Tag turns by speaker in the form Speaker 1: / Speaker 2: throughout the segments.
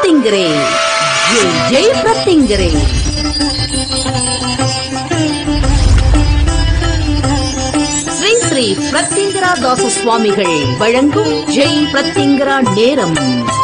Speaker 1: பிரத்திங்கிரே ஜெய் ஜெய் பிரத்திங்கிரே ஸ்ரீ ஸ்ரீ பிரத்திங்கரா தாச சுவாமிகள் வழங்கும் ஜெய் பிரத்திங்கரா நேரம்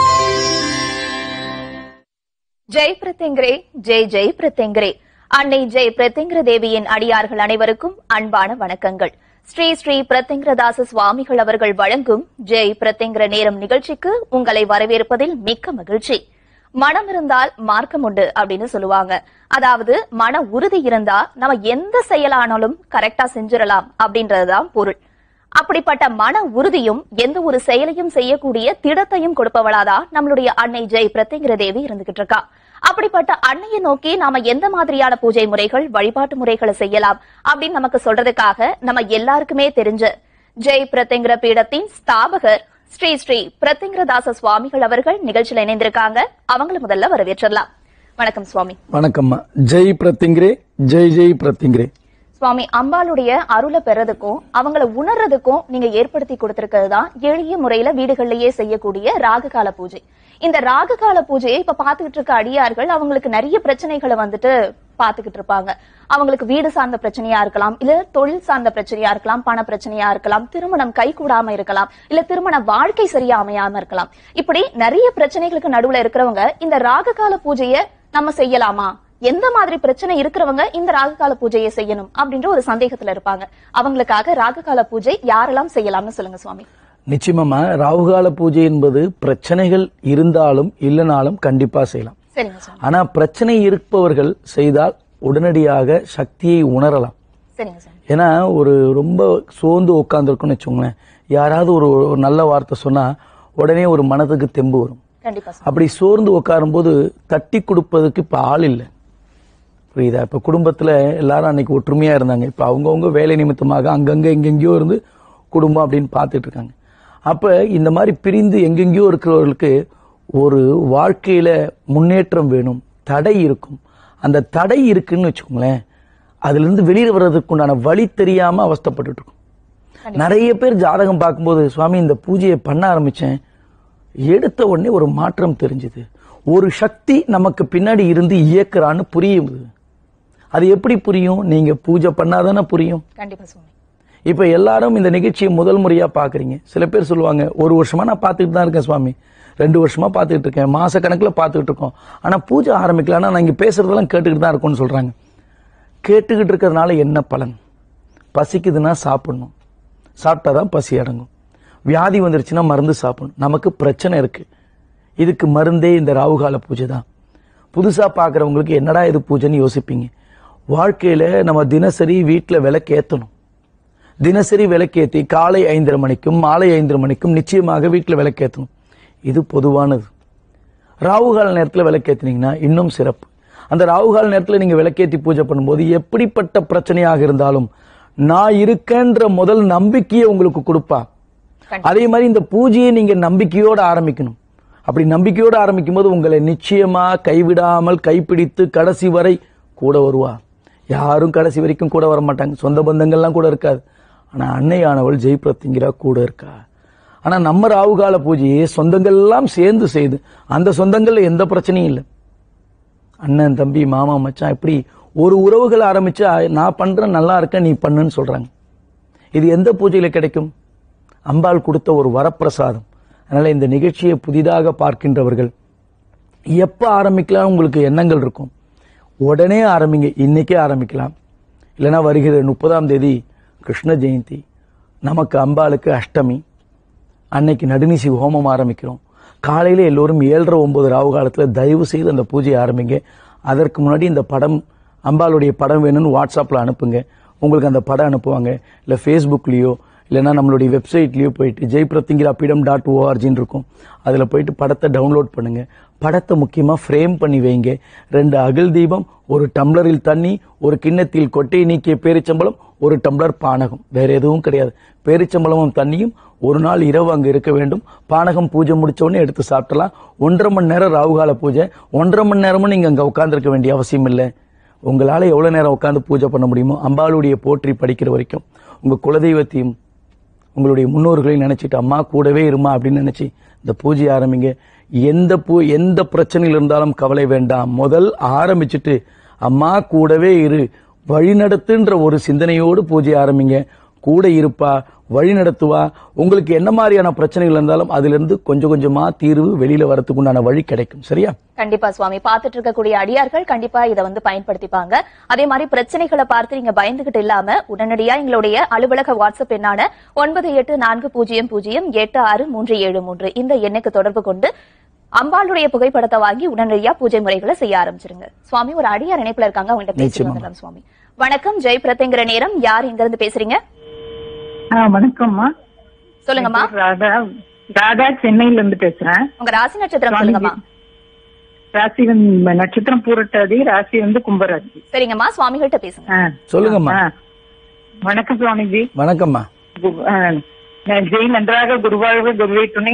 Speaker 2: ஜெய் பிரத்யங்கரே ஜெய் ஜெய் பிரத்யங்கரே அன்னை ஜெய் பிரத்யங்கர தேவியின் அடியார்கள் அனைவருக்கும் அன்பான வணக்கங்கள் ஸ்ரீ ஸ்ரீ பிரத்யங்கரதாச சுவாமிகள் அவர்கள் வழங்கும் ஜெய் பிரத்யங்கர நேரம் நிகழ்ச்சிக்கு உங்களை வரவேற்பதில் மிக்க மகிழ்ச்சி மனம் இருந்தால் மார்க்கம் உண்டு அப்படின்னு சொல்லுவாங்க அதாவது மன உறுதி இருந்தா நம்ம எந்த செயலானாலும் கரெக்டா செஞ்சிடலாம் அப்படின்றதுதான் பொருள் அப்படிப்பட்ட மன உறுதியும் எந்த ஒரு செயலையும் செய்யக்கூடிய திடத்தையும் கொடுப்பவளாதான் நம்மளுடைய அன்னை ஜெய் பிரத்யங்கிர தேவி இருந்துகிட்டு இருக்கா அப்படிப்பட்ட அன்னையை நோக்கி நாம எந்த மாதிரியான பூஜை முறைகள் வழிபாட்டு முறைகளை செய்யலாம் அப்படின்னு நமக்கு சொல்றதுக்காக நம்ம எல்லாருக்குமே தெரிஞ்ச ஜெய் பிரத்யங்கிர பீடத்தின் ஸ்தாபகர் ஸ்ரீ ஸ்ரீ பிரத்யங்கிரதாச சுவாமிகள் அவர்கள் நிகழ்ச்சியில இணைந்திருக்காங்க அவங்கள முதல்ல வரவேற்றலாம் வணக்கம் சுவாமி
Speaker 3: வணக்கம்மா ஜெய் பிரத்திங்கிரே ஜெய் ஜெய் பிரத்திங்கிரே
Speaker 2: சுவாமி அம்பாளுடைய அருளை பெறதுக்கும் அவங்கள உணர்றதுக்கும் நீங்க ஏற்படுத்தி கொடுத்திருக்கிறது தான் எளிய முறையில வீடுகள்லயே செய்யக்கூடிய ராகுகால பூஜை இந்த ராகுகால பூஜையை இப்ப பாத்துக்கிட்டு இருக்க அடியார்கள் அவங்களுக்கு நிறைய பிரச்சனைகளை வந்துட்டு பாத்துக்கிட்டு இருப்பாங்க அவங்களுக்கு வீடு சார்ந்த பிரச்சனையா இருக்கலாம் இல்ல தொழில் சார்ந்த பிரச்சனையா இருக்கலாம் பண பிரச்சனையா இருக்கலாம் திருமணம் கை கூடாம இருக்கலாம் இல்ல திருமண வாழ்க்கை சரியா அமையாம இருக்கலாம் இப்படி நிறைய பிரச்சனைகளுக்கு நடுவுல இருக்கிறவங்க இந்த ராகுகால பூஜையை நம்ம செய்யலாமா எந்த மாதிரி பிரச்சனை இருக்கிறவங்க இந்த ராகுகால பூஜையை செய்யணும் அப்படின்ற ஒரு சந்தேகத்துல இருப்பாங்க அவங்களுக்காக ராகுகால பூஜை யாரெல்லாம் செய்யலாம்னு சொல்லுங்க சுவாமி
Speaker 3: நிச்சயமா ராகுகால பூஜை என்பது பிரச்சனைகள் இருந்தாலும் இல்லைனாலும் கண்டிப்பா செய்யலாம்
Speaker 2: சரிங்க சுவாமி
Speaker 3: ஆனா பிரச்சனை இருப்பவர்கள் செய்தால் உடனடியாக சக்தியை உணரலாம்
Speaker 2: சரிங்க சுவாமி
Speaker 3: ஏன்னா ஒரு ரொம்ப சோர்ந்து உட்காந்துருக்குன்னு வச்சுக்கோங்களேன் யாராவது ஒரு ஒரு நல்ல வார்த்தை சொன்னா உடனே ஒரு மனதுக்கு தெம்பு வரும்
Speaker 2: கண்டிப்பா சுவாமி
Speaker 3: அப்படி சோர்ந்து உட்காரும்போது தட்டி கொடுப்பதுக்கு இப்ப ஆள் இல்லை புரியுதா இப்ப குடும்பத்துல எல்லாரும் அன்னைக்கு ஒற்றுமையா இருந்தாங்க இப்ப அவங்கவுங்க வேலை நிமித்தமாக அங்கங்க எங்கெங்கேயோ இருந்து குடும்பம் அப்படின்னு பார்த்துட்டு இருக்காங்க அப்ப இந்த மாதிரி பிரிந்து எங்கெங்கேயோ இருக்கிறவர்களுக்கு ஒரு வாழ்க்கையில முன்னேற்றம் வேணும் தடை இருக்கும் அந்த தடை இருக்குன்னு வச்சுக்கோங்களேன் அதுல இருந்து வெளியே வர்றதுக்கு உண்டான வழி தெரியாம அவஸ்தைப்பட்டுட்டு இருக்கும் நிறைய பேர் ஜாதகம் பார்க்கும்போது சுவாமி இந்த பூஜையை பண்ண ஆரம்பிச்சேன் எடுத்த உடனே ஒரு மாற்றம் தெரிஞ்சுது ஒரு சக்தி நமக்கு பின்னாடி இருந்து இயக்குறான்னு புரியுது அது எப்படி புரியும் நீங்க பூஜை பண்ணாதானே புரியும்
Speaker 2: கண்டிப்பா சுவாமி
Speaker 3: இப்ப எல்லாரும் இந்த நிகழ்ச்சியை முதல் முறையா பாக்குறீங்க சில பேர் சொல்லுவாங்க ஒரு வருஷமா நான் பார்த்துக்கிட்டு தான் இருக்கேன் சுவாமி ரெண்டு வருஷமா பார்த்துக்கிட்டு இருக்கேன் மாச கணக்குல பார்த்துக்கிட்டு இருக்கோம் ஆனா பூஜை ஆரம்பிக்கல ஆனா நான் இங்க பேசுறதெல்லாம் கேட்டுக்கிட்டு தான் இருக்கும்னு சொல்றாங்க கேட்டுக்கிட்டு இருக்கிறதுனால என்ன பலன் பசிக்குதுன்னா சாப்பிடணும் சாப்பிட்டாதான் பசி அடங்கும் வியாதி வந்துருச்சுன்னா மருந்து சாப்பிடணும் நமக்கு பிரச்சனை இருக்கு இதுக்கு மருந்தே இந்த ராவுகால பூஜை தான் புதுசா பார்க்குறவங்களுக்கு என்னடா இது பூஜைன்னு யோசிப்பீங்க வாழ்க்கையில நம்ம தினசரி வீட்டில் விளக்கேற்றணும் தினசரி விளக்கேற்றி காலை ஐந்தரை மணிக்கும் மாலை ஐந்தரை மணிக்கும் நிச்சயமாக வீட்டில் விளக்கேற்றணும் இது பொதுவானது ராவுகால நேரத்தில் விளக்கேற்றினீங்கன்னா இன்னும் சிறப்பு அந்த ராவுகால நேரத்தில் நீங்கள் விளக்கேற்றி பூஜை பண்ணும்போது எப்படிப்பட்ட பிரச்சனையாக இருந்தாலும் நான் இருக்கேன்ற முதல் நம்பிக்கையை உங்களுக்கு கொடுப்பா அதே மாதிரி இந்த பூஜையை நீங்க நம்பிக்கையோட ஆரம்பிக்கணும் அப்படி நம்பிக்கையோட ஆரம்பிக்கும் போது உங்களை நிச்சயமா கைவிடாமல் கைப்பிடித்து கடைசி வரை கூட வருவா யாரும் கடைசி வரைக்கும் கூட வர மாட்டாங்க சொந்த பந்தங்கள்லாம் கூட இருக்காது ஆனா அன்னையானவள் ஜெய்பிரத்திங்கிறா கூட இருக்கா ஆனா நம்ம ராவுகால பூஜையை சொந்தங்கள் எல்லாம் சேர்ந்து செய்து அந்த சொந்தங்கள்ல எந்த பிரச்சனையும் இல்லை அண்ணன் தம்பி மாமா மச்சான் இப்படி ஒரு உறவுகள் ஆரம்பிச்சா நான் பண்றேன் நல்லா இருக்கேன் நீ பண்ணுன்னு சொல்றாங்க இது எந்த பூஜையில கிடைக்கும் அம்பாள் கொடுத்த ஒரு வரப்பிரசாதம் அதனால இந்த நிகழ்ச்சியை புதிதாக பார்க்கின்றவர்கள் எப்ப ஆரம்பிக்கலாம் உங்களுக்கு எண்ணங்கள் இருக்கும் உடனே ஆரம்பிங்க இன்னைக்கே ஆரம்பிக்கலாம் இல்லைன்னா வருகிற முப்பதாம் தேதி கிருஷ்ண ஜெயந்தி நமக்கு அம்பாளுக்கு அஷ்டமி அன்னைக்கு நடுநிசி ஹோமம் ஆரம்பிக்கிறோம் காலையில எல்லோரும் ஏழரை ஒன்பது ராவு காலத்துல தயவு செய்து அந்த பூஜையை ஆரம்பிங்க அதற்கு முன்னாடி இந்த படம் அம்பாளுடைய படம் வேணும்னு வாட்ஸ்அப்ல அனுப்புங்க உங்களுக்கு அந்த படம் அனுப்புவாங்க இல்ல ஃபேஸ்புக்லயோ இல்லைன்னா நம்மளுடைய வெப்சைட்லயோ போயிட்டு ஜெய்பிரத்திங்கிரா பீடம் டாட் ஓஆர்ஜின்னு இருக்கும் அதுல போயிட்டு படத்தை டவுன்லோட் பண்ணுங்க படத்தை முக்கியமா ஃப்ரேம் பண்ணி வைங்க ரெண்டு அகல் தீபம் ஒரு டம்ளரில் தண்ணி ஒரு கிண்ணத்தில் கொட்டை நீக்கிய பேரிச்சம்பளம் ஒரு டம்ளர் பானகம் வேற எதுவும் கிடையாது பேரிச்சம்பளமும் தண்ணியும் ஒரு நாள் இரவு அங்க இருக்க வேண்டும் பானகம் பூஜை முடிச்ச உடனே எடுத்து சாப்பிடலாம் ஒன்றரை மணி நேரம் ராகுகால பூஜை ஒன்றரை மணி நேரமும் நீங்க அங்க உட்கார்ந்திருக்க வேண்டிய அவசியம் இல்லை உங்களால எவ்வளவு நேரம் உட்கார்ந்து பூஜை பண்ண முடியுமோ அம்பாளுடைய போற்றி படிக்கிற வரைக்கும் உங்க குலதெய்வத்தையும் உங்களுடைய முன்னோர்களையும் நினைச்சிட்டு அம்மா கூடவே இருமா அப்படின்னு நினைச்சு இந்த பூஜை ஆரம்பிங்க எந்த பூ எந்த பிரச்சனையில் இருந்தாலும் கவலை வேண்டாம் முதல் ஆரம்பிச்சுட்டு அம்மா கூடவே இரு வழிநடத்துன்ற ஒரு சிந்தனையோடு பூஜை ஆரம்பிங்க கூட இருப்பா வழி நடத்துவா உங்களுக்கு என்ன மாதிரியான பிரச்சனைகள் இருந்தாலும் அதுல இருந்து கொஞ்சம் கொஞ்சமா தீர்வு வெளியில வரதுக்கு உண்டான வழி கிடைக்கும் சரியா
Speaker 2: கண்டிப்பா சுவாமி பார்த்துட்டு இருக்கக்கூடிய அடியார்கள் கண்டிப்பா இதை வந்து பயன்படுத்திப்பாங்க அதே மாதிரி பிரச்சனைகளை பார்த்து நீங்க பயந்துகிட்டு இல்லாம உடனடியா எங்களுடைய அலுவலக வாட்ஸ்அப் எண்ணான ஒன்பது எட்டு நான்கு பூஜ்ஜியம் பூஜ்ஜியம் எட்டு ஆறு மூன்று ஏழு மூன்று இந்த எண்ணுக்கு தொடர்பு கொண்டு அம்பாளுடைய புகைப்படத்தை வாங்கி உடனடியா பூஜை முறைகளை செய்ய ஆரம்பிச்சிருங்க சுவாமி ஒரு அடியார் இணைப்புல இருக்காங்க அவங்கள்ட்ட பேசி
Speaker 3: நிச்சயமா.
Speaker 2: வந்துடலாம் சுவாமி வணக்கம் ஜெய் பிரத்யங்கிற நேரம் யார் இங்க இருந்து பேசுறீங்க
Speaker 4: ஆ வணக்கம்மா
Speaker 2: சொல்லுங்கம்மா
Speaker 4: ராதா ராதா சென்னையில இருந்து பேசுறேன்
Speaker 2: உங்க ராசி நட்சத்திரம் சொல்லுங்கம்மா
Speaker 4: ராசி வந்து நட்சத்திரம் பூரட்டாதி ராசி வந்து கும்பராசி
Speaker 2: சரிங்கம்மா சுவாமிகள்ட்ட பேசுங்க
Speaker 4: ஆ.
Speaker 3: சொல்லுங்கம்மா
Speaker 4: ஆ. வணக்கம் சுவாமிஜி
Speaker 3: வணக்கம்மா
Speaker 4: கு- ஆ, நான் ஜெய் நன்றாக குருவாழ்வு குருவை துணை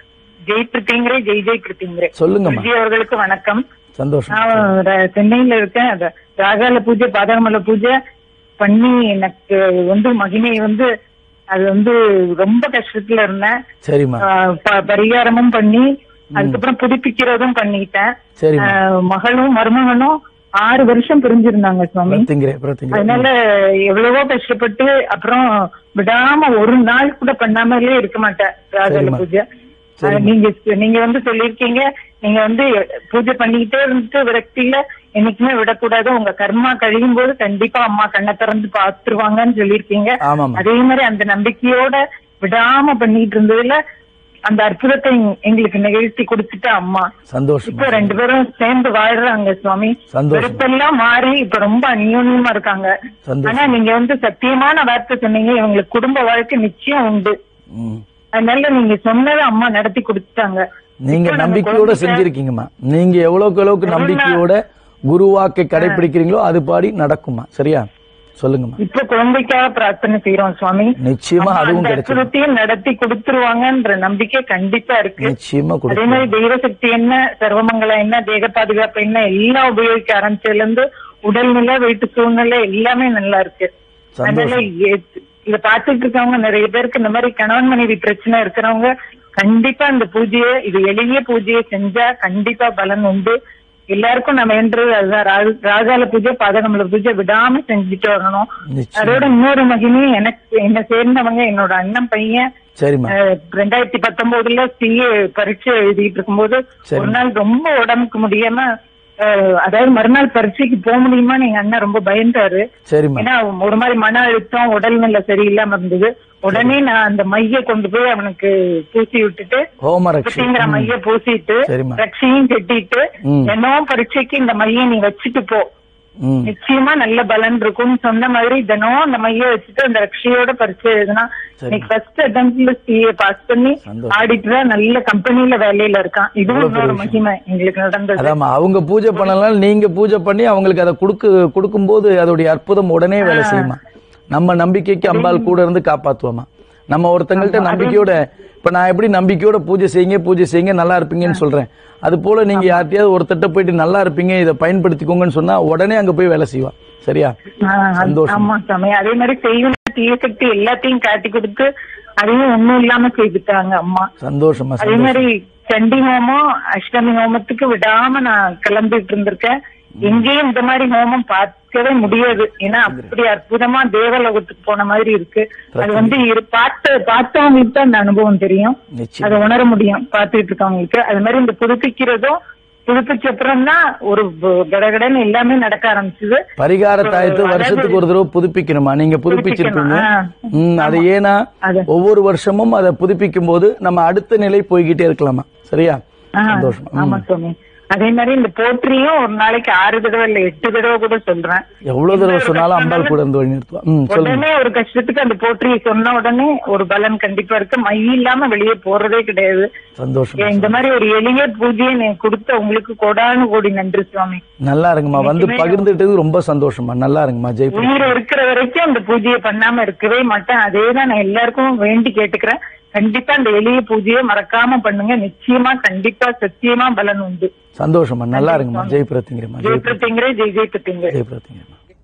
Speaker 4: ஜெய் பிரித்திங்கிறே ஜெய் ஜெய் பிரித்திங்கிறே
Speaker 3: சொல்லுங்கம்மா
Speaker 4: விஜய் அவர்களுக்கு வணக்கம்
Speaker 3: சந்தோஷம்
Speaker 4: நான் ர- சென்னையில இருக்கேன் அத- ராகால பூஜை பாதகமல பூஜை பண்ணி எனக்கு வந்து மகிமை வந்து அது வந்து ரொம்ப கஷ்டத்துல இருந்தேன்
Speaker 3: சரிம்மா
Speaker 4: ஆஹ் ப- பரிகாரமும் பண்ணி அதுக்கப்புறம் புதுப்பிக்கிறதும் பண்ணிட்டேன்
Speaker 3: சரிம்மா
Speaker 4: ஆஹ் மகளும் மருமகனும் ஆறு வருஷம் பிரிஞ்சிருந்தாங்க சுவாமி
Speaker 3: பிரத்திங்கிறேன் பிரத்திங்கிறேன்
Speaker 4: அதனால எவ்வளவோ கஷ்டப்பட்டு அப்புறம் விடாம ஒரு நாள் கூட பண்ணாமலே இருக்க மாட்டேன் ராகல
Speaker 3: சரிம்மா.
Speaker 4: பூஜை ஆஹ் நீங்க நீங்க வந்து சொல்லியிருக்கீங்க நீங்க வந்து பூஜை பண்ணிக்கிட்டே இருந்துட்டு விரக்தியில என்னைக்குமே விடக்கூடாது உங்க கர்மா கழியும் போது கண்டிப்பா அம்மா கண்ணை திறந்து பாத்துருவாங்கன்னு சொல்லியிருக்கீங்க
Speaker 3: ஆமாம்மா
Speaker 4: அதே மாதிரி அந்த நம்பிக்கையோட விடாம பண்ணிட்டு இருந்ததுல அந்த அற்புதத்தை எங்க- எங்களுக்கு நிகழ்த்தி கொடுத்துட்டு அம்மா
Speaker 3: சந்தோஷம்
Speaker 4: இப்ப ரெண்டு பேரும் சேர்ந்து வாழ்றாங்க சுவாமி
Speaker 3: சந்தோஷம்
Speaker 4: வெறுப்பெல்லாம் மாறி இப்ப ரொம்ப அந்யோன்யமா இருக்காங்க
Speaker 3: சந்தோஷம்
Speaker 4: ஆனா நீங்க வந்து சத்தியமான வார்த்தை சொன்னீங்க இவங்களுக்கு குடும்ப வாழ்க்கை நிச்சயம் உண்டு
Speaker 3: ம்.
Speaker 4: அதனால நீங்க சொன்னதை அம்மா நடத்தி கொடுத்துட்டாங்க
Speaker 3: நீங்க
Speaker 4: இப்போ நம்ம
Speaker 3: நம்பிக்கையோட
Speaker 4: குழந்தைங்க-
Speaker 3: செஞ்சிருக்கீங்கம்மா நீங்க எவ்வளவுக்கு எவ்வளவுக்கு நம்பிக்கையோட குருவாக்கை கடைபிடிக்கிறீங்களோ அது பாடி நடக்குமா சரியா சொல்லுங்கம்மா
Speaker 4: இப்ப குழந்தைக்காக பிரார்த்தனை செய்யறோம் சுவாமி
Speaker 3: நிச்சயமா
Speaker 4: அம்மா
Speaker 3: அதுவும்
Speaker 4: அந்த
Speaker 3: கிடைச்சிடும்
Speaker 4: அற்புதத்தையும் நடத்தி கொடுத்துருவாங்கன்ற நம்பிக்கை கண்டிப்பா இருக்கு
Speaker 3: நிச்சயமா
Speaker 4: அதே
Speaker 3: கொடுக்கும்
Speaker 4: மாதிரி தெய்வ சக்தி என்ன சர்வமங்கலம் என்ன தேக பாதுகாப்பு என்ன எல்லாம் உபயோகிக்க ஆரம்பிச்சதுல இருந்து உடல்நிலை வீட்டு சூழ்நிலை எல்லாமே நல்லா இருக்கு அதனால
Speaker 3: சந்தோஷம்
Speaker 4: ஏ- இத பாத்துட்டு இருக்கவங்க நிறைய பேருக்கு இந்த மாதிரி கணவன் மனைவி பிரச்சனை இருக்கிறவங்க கண்டிப்பா இந்த பூஜையை இது எளிய பூஜையை செஞ்சா கண்டிப்பா பலன் உண்டு எல்லாருக்கும் நம்ம என்றது அதுதான் ரா- ராகால பூஜை பாதகமல பூஜை விடாம செஞ்சுட்டு வரணும்
Speaker 3: நிச்சயம்
Speaker 4: அதோட இன்னொரு மகிமை எனக்கு என்ன சேர்ந்தவங்க என்னோட அண்ணன் பையன்
Speaker 3: சரிம்மா
Speaker 4: அஹ், ரெண்டாயிரத்தி பத்தொன்பதுல சிஏ பரீட்சை எழுதிட்டு இருக்கும்போது
Speaker 3: சரி.
Speaker 4: ஒரு நாள் ரொம்ப உடம்புக்கு முடியாம அஹ், அதாவது மறுநாள் பரீட்சைக்கு போக முடியுமான்னு எங்க அண்ணன் ரொம்ப பயந்தாரு
Speaker 3: சரிம்மா
Speaker 4: ஏன்னா ஒரு மாதிரி மன அழுத்தம் உடல்நிலை சரியில்லாம இருந்தது உடனே நான் அந்த மைய கொண்டு போய் அவனுக்கு பூசி விட்டுட்டு
Speaker 3: ஹோமரக்ஷி
Speaker 4: குட்டிங்கிற மைய பூசிட்டு
Speaker 3: சரிம்மா
Speaker 4: ரக்ஷையும் கட்டிட்டு
Speaker 3: ம்.
Speaker 4: தினமும் பரீட்சைக்கு இந்த மைய நீ வச்சுட்டு போ
Speaker 3: ம்
Speaker 4: நிச்சயமா நல்ல பலன் இருக்கும்னு சொன்ன மாதிரி தினம் அந்த மைய வச்சுட்டு அந்த ரக்ஷையோட பரிச்சை எழுதுனா
Speaker 3: சரி.
Speaker 4: இன்னைக்கு ஃபர்ஸ்ட் அட்டம்ப்ட்ல சிஏ பாஸ் பண்ணி
Speaker 3: சந்தோஷம்.
Speaker 4: ஆடிட்டரா நல்ல கம்பெனில வேலையில இருக்கான் இதுவும்
Speaker 3: எவ்வளவு பெரிய
Speaker 4: இன்னொரு மகிமை எங்களுக்கு நடந்தது
Speaker 3: அதாம்மா அவங்க பூஜை பண்ணலாம் நீங்க பூஜை பண்ணி அவங்களுக்கு அதை கொடுக்கு கொடுக்கும்போது அதோடைய அற்புதம் உடனே வேலை செய்யுமா நம்ம நம்பிக்கைக்கு அம்பாள் கூட இருந்து காப்பாத்துவோமா நம்ம ஒருத்தங்கள்ட்ட நம்பிக்கையோட இப்ப நான் எப்படி நம்பிக்கையோட பூஜை செய்யுங்க பூஜை செய்யுங்க நல்லா இருப்பீங்கன்னு சொல்றேன் அது போல நீங்க யார்கிட்டயாவது ஒருத்தட்ட போயிட்டு நல்லா இருப்பீங்க இதை பயன்படுத்திக்கோங்கன்னு சொன்னா உடனே அங்க போய் வேலை செய்வா சரியா
Speaker 4: ஆ, அது-
Speaker 3: சந்தோஷம்.
Speaker 4: ஆமா சாமி அதே மாதிரி செய்யும் தீய சக்தி எல்லாத்தையும் காட்டி கொடுத்து அதையும் ஒண்ணும் இல்லாம செய்துட்டாங்க அம்மா
Speaker 3: சந்தோஷமா
Speaker 4: அதே
Speaker 3: சந்தோஷம்
Speaker 4: மாதிரி சண்டி ஹோமம் அஷ்டமி ஹோமத்துக்கு விடாம நான் கிளம்பிட்டு இருந்திருக்கேன் எங்கேயும் இந்த மாதிரி ஹோமம் பார்க்கவே முடியாது ஏன்னா அப்படி அற்புதமா தேவலோகத்துக்கு போன மாதிரி இருக்கு அது வந்து இரு- பார்த்து பார்த்தவங்களுக்கு தான் அந்த அனுபவம் தெரியும்
Speaker 3: நிச்சயம்
Speaker 4: அதை உணர முடியும் பார்த்துட்டு இருக்கவங்களுக்கு அது மாதிரி இந்த புதுப்பிக்கிறதும் புதுப்பிச்ச அப்புறம் தான் ஒரு ப- கடகடன்னு எல்லாமே நடக்க ஆரம்பிச்சது
Speaker 3: பரிகார தாயத்தை
Speaker 4: அதாவது-
Speaker 3: வருஷத்துக்கு ஒரு தடவை புதுப்பிக்கணுமா நீங்க புதுப்பிச்சிருப்பீங்க
Speaker 4: புதுப்பிக்கணும்.
Speaker 3: ம் அது ஏன்னா
Speaker 4: அது
Speaker 3: ஒவ்வொரு வருஷமும் அதை புதுப்பிக்கும் போது நம்ம அடுத்த நிலை போய்கிட்டே இருக்கலாமா சரியா
Speaker 4: ஆ,
Speaker 3: சந்தோஷம் ம்.
Speaker 4: ஆமா சுவாமி அதே மாதிரி இந்த போற்றியும் ஒரு நாளைக்கு ஆறு தடவை இல்ல எட்டு தடவை கூட சொல்றேன்
Speaker 3: எவ்வளவு தடவை சொன்னாலும் அம்பாள் கூட இருந்து வழி நிறுத்துவா ம் சொல்லுங்க
Speaker 4: உடனே ஒரு கஷ்டத்துக்கு அந்த போற்றியை சொன்ன உடனே ஒரு பலன் கண்டிப்பா இருக்கு மை இல்லாம வெளியே போறதே கிடையாது
Speaker 3: சந்தோஷம்
Speaker 4: ஏன் இந்த மாதிரி ஒரு எளிய பூஜையை நீ கொடுத்த உங்களுக்கு கோடானு கோடி நன்றி சுவாமி
Speaker 3: நல்லா இருங்கம்மா வந்து பகிர்ந்துட்டது ரொம்ப சந்தோஷமா நல்லா இருங்கம்மா ஜெய்பூர்
Speaker 4: உயிர் இருக்கிற வரைக்கும் அந்த பூஜையை பண்ணாம இருக்கவே மாட்டேன் அதே தான் நான் எல்லாருக்கும் வேண்டி கேட்டுக்கிறேன் கண்டிப்பா அந்த எளிய பூஜையை மறக்காம பண்ணுங்க நிச்சயமா கண்டிப்பா சத்தியமா பலன் உண்டு
Speaker 3: சந்தோஷமா நல்லா இருங்கம்மா ஜெய் பிரத்திங்கிறமா
Speaker 4: ஜெய்
Speaker 3: ஜெய்
Speaker 4: பிரத்திங்கிற ஜெய் ஜெய் பிரத்திங்கிற
Speaker 3: ஜெய் பிரத்திங்கிறமா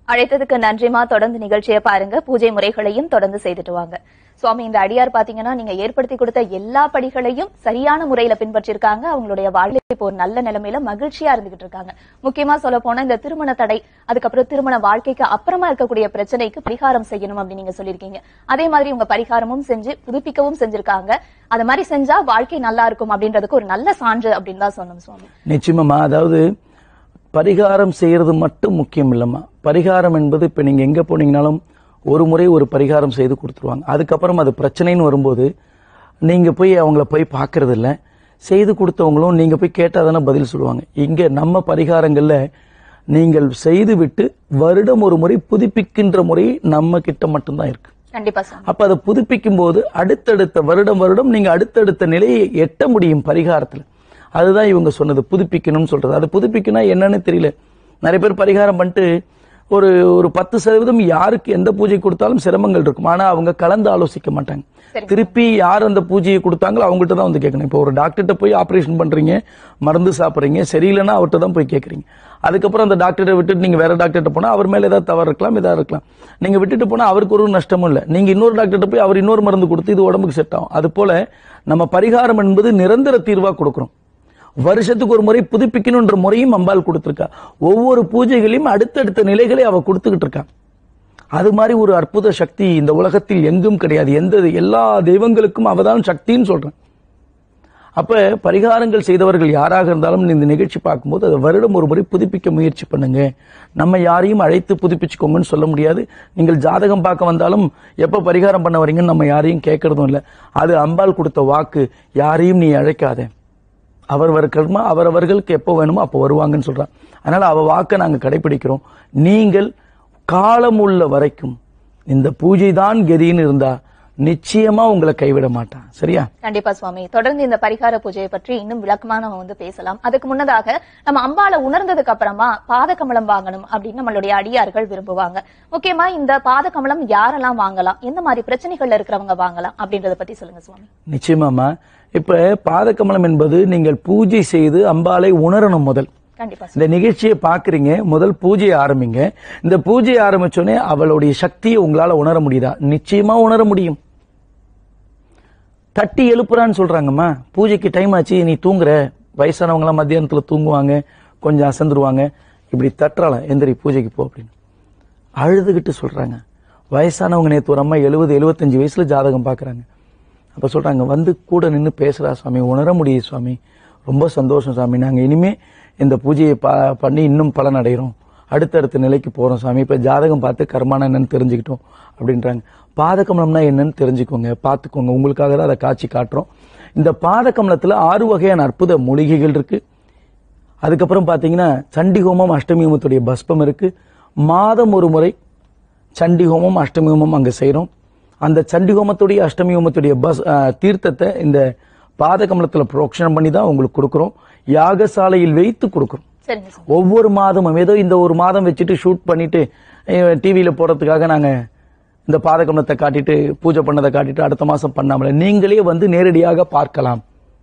Speaker 2: அழைத்ததுக்கு நன்றிமா தொடர்ந்து நிகழ்ச்சியை பாருங்க பூஜை முறைகளையும் தொடர்ந்து செய்துட்டு வாங்க சுவாமி இந்த அடியார் பாத்தீங்கன்னா நீங்க ஏற்படுத்தி கொடுத்த எல்லா படிகளையும் சரியான முறையில பின்பற்றிருக்காங்க அவங்களுடைய வாழ்க்கை இப்போ ஒரு நல்ல நிலைமையில மகிழ்ச்சியா இருந்துகிட்டு இருக்காங்க முக்கியமா சொல்ல போனா இந்த திருமண தடை அதுக்கப்புறம் திருமண வாழ்க்கைக்கு அப்புறமா இருக்கக்கூடிய பிரச்சனைக்கு பரிகாரம் செய்யணும் அப்படின்னு நீங்க சொல்லியிருக்கீங்க அதே மாதிரி உங்க பரிகாரமும் செஞ்சு புதுப்பிக்கவும் செஞ்சிருக்காங்க அது மாதிரி செஞ்சா வாழ்க்கை நல்லா இருக்கும் அப்படின்றதுக்கு ஒரு நல்ல சான்று அப்படின்னு தான் சொன்னோம் சுவாமி
Speaker 3: நிச்சயமாம்மா அதாவது பரிகாரம் செய்யறது மட்டும் முக்கியம் இல்லைம்மா பரிகாரம் என்பது இப்போ நீங்கள் எங்கே போனீங்கனாலும் ஒரு முறை ஒரு பரிகாரம் செய்து கொடுத்துருவாங்க அதுக்கப்புறம் அது பிரச்சனைன்னு வரும்போது நீங்கள் போய் அவங்கள போய் பார்க்கறது இல்ல செய்து கொடுத்தவங்களும் நீங்கள் போய் கேட்டால் தானே பதில் சொல்லுவாங்க இங்கே நம்ம பரிகாரங்களில் நீங்கள் செய்து விட்டு வருடம் ஒரு முறை புதுப்பிக்கின்ற முறை நம்ம கிட்ட மட்டும்தான் இருக்கு
Speaker 2: கண்டிப்பா சுவாமி
Speaker 3: அப்ப அதை புதுப்பிக்கும் போது அடுத்தடுத்த வருடம் வருடம் நீங்க அடுத்தடுத்த நிலையை எட்ட முடியும் பரிகாரத்துல அதுதான் இவங்க சொன்னது புதுப்பிக்கணும்னு சொல்றது அது புதுப்பிக்கணும் என்னன்னு தெரியல நிறைய பேர் பரிகாரம் பண்ணிட்டு ஒரு ஒரு பத்து சதவீதம் யாருக்கு எந்த பூஜை கொடுத்தாலும் சிரமங்கள் இருக்கும் ஆனா அவங்க கலந்து ஆலோசிக்க மாட்டாங்க
Speaker 2: சரி.
Speaker 3: திருப்பி யார் அந்த பூஜையை கொடுத்தாங்களோ அவங்ககிட்ட தான் வந்து கேட்கணும் இப்போ ஒரு டாக்டர்கிட்ட போய் ஆபரேஷன் பண்றீங்க மருந்து சாப்பிட்றீங்க சரியில்லைன்னா அவர்கிட்ட தான் போய் கேட்குறீங்க அதுக்கப்புறம் அந்த டாக்டரை விட்டுட்டு நீங்க வேற டாக்டர்கிட்ட போனா அவர் மேல ஏதாவது தவறு இருக்கலாம் இதா இருக்கலாம் நீங்க விட்டுட்டு போனா அவருக்கு ஒரு நஷ்டமும் இல்லை நீங்க இன்னொரு டாக்டர்கிட்ட போய் அவர் இன்னொரு மருந்து கொடுத்து இது உடம்புக்கு செட் ஆகும் அது போல நம்ம பரிகாரம் என்பது நிரந்தர தீர்வா கொடுக்கிறோம் வருஷத்துக்கு ஒரு முறை புதுப்பிக்கணுன்ற முறையும் அம்பாள் கொடுத்திருக்கா ஒவ்வொரு பூஜைகளையும் அடுத்தடுத்த நிலைகளை அவ கொடுத்துக்கிட்டு இருக்கா அது மாதிரி ஒரு அற்புத சக்தி இந்த உலகத்தில் எங்கும் கிடையாது எந்த எல்லா தெய்வங்களுக்கும் அவதான் சக்தின்னு சொல்றேன் அப்ப பரிகாரங்கள் செய்தவர்கள் யாராக இருந்தாலும் இந்த நிகழ்ச்சி பார்க்கும்போது அதை வருடம் ஒரு முறை புதுப்பிக்க முயற்சி பண்ணுங்க நம்ம யாரையும் அழைத்து புதுப்பிச்சுக்கோங்கன்னு சொல்ல முடியாது நீங்கள் ஜாதகம் பார்க்க வந்தாலும் எப்ப பரிகாரம் பண்ண வரீங்கன்னு நம்ம யாரையும் கேட்கறதும் இல்லை அது அம்பாள் கொடுத்த வாக்கு யாரையும் நீ அழைக்காத அவரவர் கர்மா அவரவர்களுக்கு எப்போ வேணுமோ அப்போ வருவாங்கன்னு சொல்றான் அதனால அவ வாக்கை நாங்க கடைபிடிக்கிறோம் நீங்கள் காலம் உள்ள வரைக்கும் இந்த பூஜை தான் கதின்னு இருந்தா நிச்சயமா உங்களை கைவிட மாட்டான் சரியா
Speaker 2: கண்டிப்பா சுவாமி தொடர்ந்து இந்த பரிகார பூஜையை பற்றி இன்னும் விளக்கமா நம்ம வந்து பேசலாம் அதுக்கு முன்னதாக நம்ம அம்பாளை உணர்ந்ததுக்கு அப்புறமா பாதகமலம் வாங்கணும் அப்படின்னு நம்மளுடைய அடியார்கள் விரும்புவாங்க முக்கியமா இந்த பாதகமலம் யாரெல்லாம் வாங்கலாம் எந்த மாதிரி பிரச்சனைகள்ல இருக்கிறவங்க வாங்கலாம் அப்படின்றத பத்தி சொல்லுங்க சுவாமி
Speaker 3: நிச்சயமாமா இப்ப பாதகமலம் என்பது நீங்கள் பூஜை செய்து அம்பாளை உணரணும் முதல்
Speaker 2: கண்டிப்பா சுவாமி.
Speaker 3: இந்த நிகழ்ச்சியை பாக்குறீங்க முதல் பூஜையை ஆரம்பிங்க இந்த பூஜையை ஆரம்பிச்சோடனே அவளுடைய சக்தியை உங்களால உணர முடியுதா நிச்சயமா உணர முடியும் தட்டி எழுப்புறான்னு சொல்றாங்கம்மா பூஜைக்கு டைம் ஆச்சு நீ தூங்குற வயசானவங்க எல்லாம் மத்தியானத்துல தூங்குவாங்க கொஞ்சம் அசந்துருவாங்க இப்படி தட்டுறாள எந்திரி பூஜைக்கு போ அப்படின்னு அழுதுகிட்டு சொல்றாங்க வயசானவங்க நேத்து ஒரு அம்மா எழுபது எழுபத்தஞ்சு வயசுல ஜாதகம் பாக்குறாங்க அப்ப சொல்றாங்க வந்து கூட நின்னு பேசுறா சுவாமி உணர முடியுது சுவாமி ரொம்ப சந்தோஷம் சாமி நாங்க இனிமே இந்த பூஜையை ப- பண்ணி இன்னும் பலன் அடைகிறோம் அடுத்தடுத்த நிலைக்கு போறோம் சாமி இப்ப ஜாதகம் பார்த்து கர்மானா என்னன்னு தெரிஞ்சுக்கிட்டோம் அப்படின்றாங்க பாதகமலம்னா என்னன்னு தெரிஞ்சுக்கோங்க பார்த்துக்கோங்க உங்களுக்காக தான் அதை காட்சி காட்டுறோம் இந்த பாதகமலத்துல ஆறு வகையான அற்புத மூலிகைகள் இருக்கு அதுக்கப்புறம் பாத்தீங்கன்னா சண்டி ஹோமம் அஷ்டமி ஹோமத்துடைய பஸ்பம் இருக்கு மாதம் ஒரு முறை சண்டி ஹோமம் அஷ்டமி ஹோமம் அங்க செய்றோம் அந்த சண்டி ஹோமத்துடைய அஷ்டமி ஹோமத்துடைய பஸ் அஹ், தீர்த்தத்தை இந்த பாதகமலத்துல புரோக்ஷனம் பண்ணி தான் உங்களுக்கு கொடுக்குறோம் யாகசாலையில் வைத்து கொடுக்குறோம்
Speaker 2: சரிங்க சுவாமி
Speaker 3: ஒவ்வொரு மாதமும் ஏதோ இந்த ஒரு மாதம் வச்சுட்டு ஷூட் பண்ணிட்டு டிவியில போறதுக்காக நாங்க இந்த பாதகமலத்தை காட்டிட்டு பூஜை பண்ணதை காட்டிட்டு அடுத்த மாசம் பண்ணாமல நீங்களே வந்து நேரடியாக பார்க்கலாம்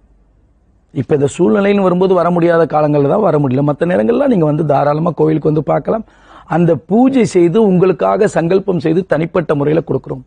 Speaker 3: இப்ப இந்த சூழ்நிலைன்னு வரும்போது வர முடியாத காலங்கள்ல தான் வர முடியல மற்ற நேரங்கள்ல நீங்க வந்து தாராளமா கோயிலுக்கு வந்து பார்க்கலாம் அந்த பூஜை செய்து உங்களுக்காக சங்கல்பம் செய்து தனிப்பட்ட முறையில கொடுக்கிறோம்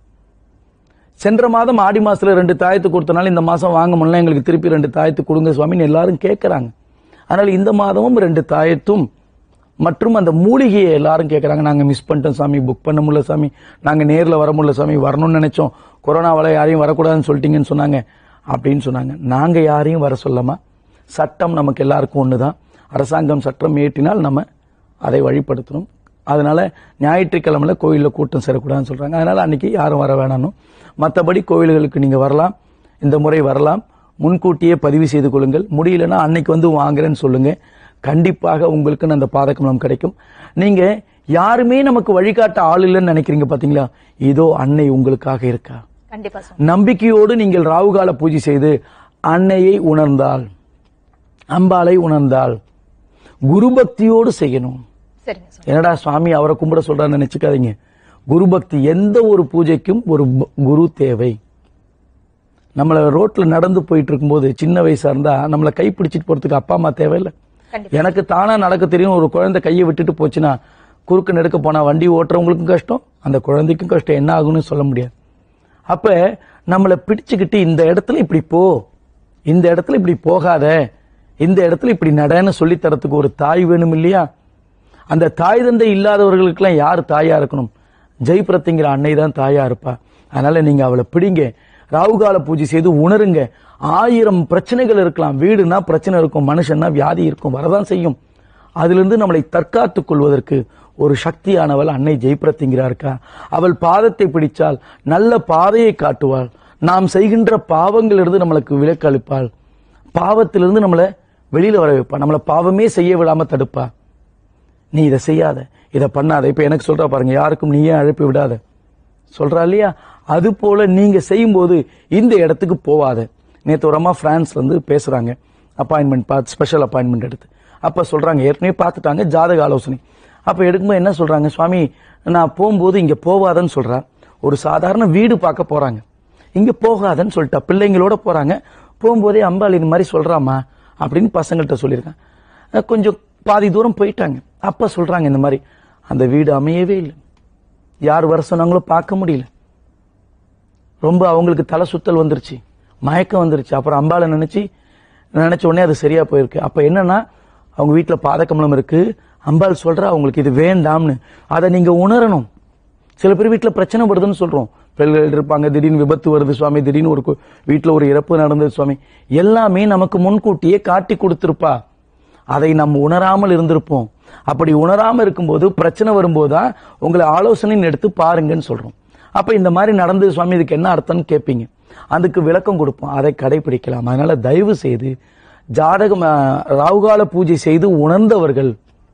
Speaker 3: சென்ற மாதம் ஆடி மாசத்துல ரெண்டு தாயத்து கொடுத்தனால இந்த மாசம் வாங்க முடியல எங்களுக்கு திருப்பி ரெண்டு தாயத்து கொடுங்க சுவாமின்னு எல்லாரும் கேட்கறாங்க அதனால இந்த மாதமும் ரெண்டு தாயத்தும் மற்றும் அந்த மூலிகையை எல்லாரும் கேட்கறாங்க நாங்க மிஸ் பண்ணிட்டோம் சாமி புக் பண்ண முடியல சாமி நாங்க நேர்ல வர முடியல சாமி வரணும்னு நினைச்சோம் கொரோனாவால யாரையும் வரக்கூடாதுன்னு சொல்லிட்டீங்கன்னு சொன்னாங்க அப்படின்னு சொன்னாங்க நாங்க யாரையும் வர சொல்லமா சட்டம் நமக்கு எல்லாருக்கும் ஒண்ணுதான் அரசாங்கம் சட்டம் ஏற்றினால் நம்ம அதை வழிபடுத்தணும் அதனால ஞாயிற்றுக்கிழமையில கோயில்ல கூட்டம் சேரக்கூடாதுன்னு சொல்றாங்க அதனால அன்னைக்கு யாரும் வர வேணாம் மற்றபடி கோயில்களுக்கு நீங்க வரலாம் இந்த முறை வரலாம் முன்கூட்டியே பதிவு செய்து கொள்ளுங்கள் முடியலன்னா அன்னைக்கு வந்து வாங்குறேன்னு சொல்லுங்க கண்டிப்பாக உங்களுக்கு அந்த பாதகமலம் கிடைக்கும் நீங்க யாருமே நமக்கு வழிகாட்ட ஆள் இல்லைன்னு நினைக்கிறீங்க பாத்தீங்களா இதோ அன்னை உங்களுக்காக இருக்கா
Speaker 2: கண்டிப்பா சுவாமி
Speaker 3: நம்பிக்கையோடு நீங்கள் ராவுகால பூஜை செய்து அன்னையை உணர்ந்தால் அம்பாளை உணர்ந்தால் குரு பக்தியோடு செய்யணும்
Speaker 2: சரிங்க சுவாமி
Speaker 3: என்னடா சுவாமி அவரை கும்பிட சொல்றான்னு நினைச்சுக்காதீங்க குரு பக்தி எந்த ஒரு பூஜைக்கும் ஒரு ப- குரு தேவை நம்மள ரோட்ல நடந்து போயிட்டு இருக்கும்போது சின்ன வயசா இருந்தா நம்மளை கை பிடிச்சிட்டு போறதுக்கு அப்பா அம்மா தேவையில்லை
Speaker 2: கண்டிப்பா
Speaker 3: எனக்கு தானா நடக்க தெரியும் ஒரு குழந்தை கையை விட்டுட்டு போச்சுன்னா குறுக்கு நெடுக்க போனா வண்டி ஓட்டுறவங்களுக்கும் கஷ்டம் அந்த குழந்தைக்கும் கஷ்டம் என்ன ஆகும்னு சொல்ல முடியாது அப்ப நம்மளை பிடிச்சுக்கிட்டு இந்த இடத்துல இப்படி போ இந்த இடத்துல இப்படி போகாத இந்த இடத்துல இப்படி நடன்னு சொல்லி தரத்துக்கு ஒரு தாய் வேணும் இல்லையா அந்த தாய் தந்தை இல்லாதவர்களுக்கெல்லாம் யார் தாயா இருக்கணும் ஜெய்பிரத்திங்கிற அன்னை தான் தாயா இருப்பா அதனால நீங்க அவளை பிடிங்க ராகுகால பூஜை செய்து உணருங்க ஆயிரம் பிரச்சனைகள் இருக்கலாம் வீடுனா பிரச்சனை இருக்கும் மனுஷன்னா வியாதி இருக்கும் வரதான் செய்யும் அதிலிருந்து நம்மளை தற்காத்துக் கொள்வதற்கு ஒரு சக்தியானவள் அன்னை ஜெயபிரத்திங்கிறா இருக்கா அவள் பாதத்தை பிடிச்சால் நல்ல பாதையை காட்டுவாள் நாம் செய்கின்ற பாவங்களிலிருந்து நம்மளுக்கு விலக்கு அளிப்பாள் பாவத்திலிருந்து நம்மளை வெளியில வர வைப்பா நம்மளை பாவமே செய்ய விடாம தடுப்பா நீ இதை செய்யாத இதை பண்ணாத இப்ப எனக்கு சொல்றா பாருங்க யாருக்கும் நீயே அழைப்பு விடாத சொல்றா இல்லையா அது போல நீங்க செய்யும்போது இந்த இடத்துக்கு போவாத நேத்து ஒரு அம்மா பிரான்ஸ்ல இருந்து பேசுறாங்க அப்பாயின்மெண்ட் பார்த்து ஸ்பெஷல் அப்பாயின்மெண்ட் எடுத்து அப்ப சொல்றாங்க ஏற்கனவே பார்த்துட்டாங்க ஜாதக ஆலோசனை அப்ப எடுக்கும்போது என்ன சொல்றாங்க சுவாமி நான் போகும்போது இங்க போவாதன்னு சொல்றா ஒரு சாதாரண வீடு பார்க்க போறாங்க இங்க போகாதன்னு சொல்லிட்டா பிள்ளைங்களோட போறாங்க போகும்போதே அம்பாள் இது மாதிரி சொல்றாமா அப்படின்னு பசங்கள்கிட்ட சொல்லியிருக்கேன் அஹ் கொஞ்சம் பாதி தூரம் போயிட்டாங்க அப்ப சொல்றாங்க இந்த மாதிரி அந்த வீடு அமையவே இல்லை யார் வர சொன்னாங்களோ பார்க்க முடியல ரொம்ப அவங்களுக்கு தலை சுத்தல் வந்துருச்சு மயக்கம் வந்துருச்சு அப்புறம் அம்பாளை நினைச்சு நினைச்ச உடனே அது சரியா போயிருக்கு அப்ப என்னன்னா அவங்க வீட்டுல பாதகமலம் இருக்கு அம்பாள் சொல்றா அவங்களுக்கு இது வேண்டாம்னு அதை நீங்க உணரணும் சில பேர் வீட்டுல பிரச்சனை வருதுன்னு சொல்றோம் பிள்ளைகள் இருப்பாங்க திடீர்னு விபத்து வருது சுவாமி திடீர்னு ஒரு கு- வீட்டுல ஒரு இறப்பு நடந்தது சுவாமி எல்லாமே நமக்கு முன்கூட்டியே காட்டி கொடுத்திருப்பா அதை நம்ம உணராமல் இருந்திருப்போம் அப்படி உணராம இருக்கும்போது பிரச்சனை வரும்போதுதான் உங்களை ஆலோசனைன்னு எடுத்து பாருங்கன்னு சொல்றோம் அப்ப இந்த மாதிரி நடந்தது சுவாமி இதுக்கு என்ன அர்த்தம்னு கேட்பீங்க அதுக்கு விளக்கம் கொடுப்போம் அதை கடைபிடிக்கலாம் அதனால தயவு செய்து ஜாதகம் அஹ், ராகுகால பூஜை செய்து உணர்ந்தவர்கள்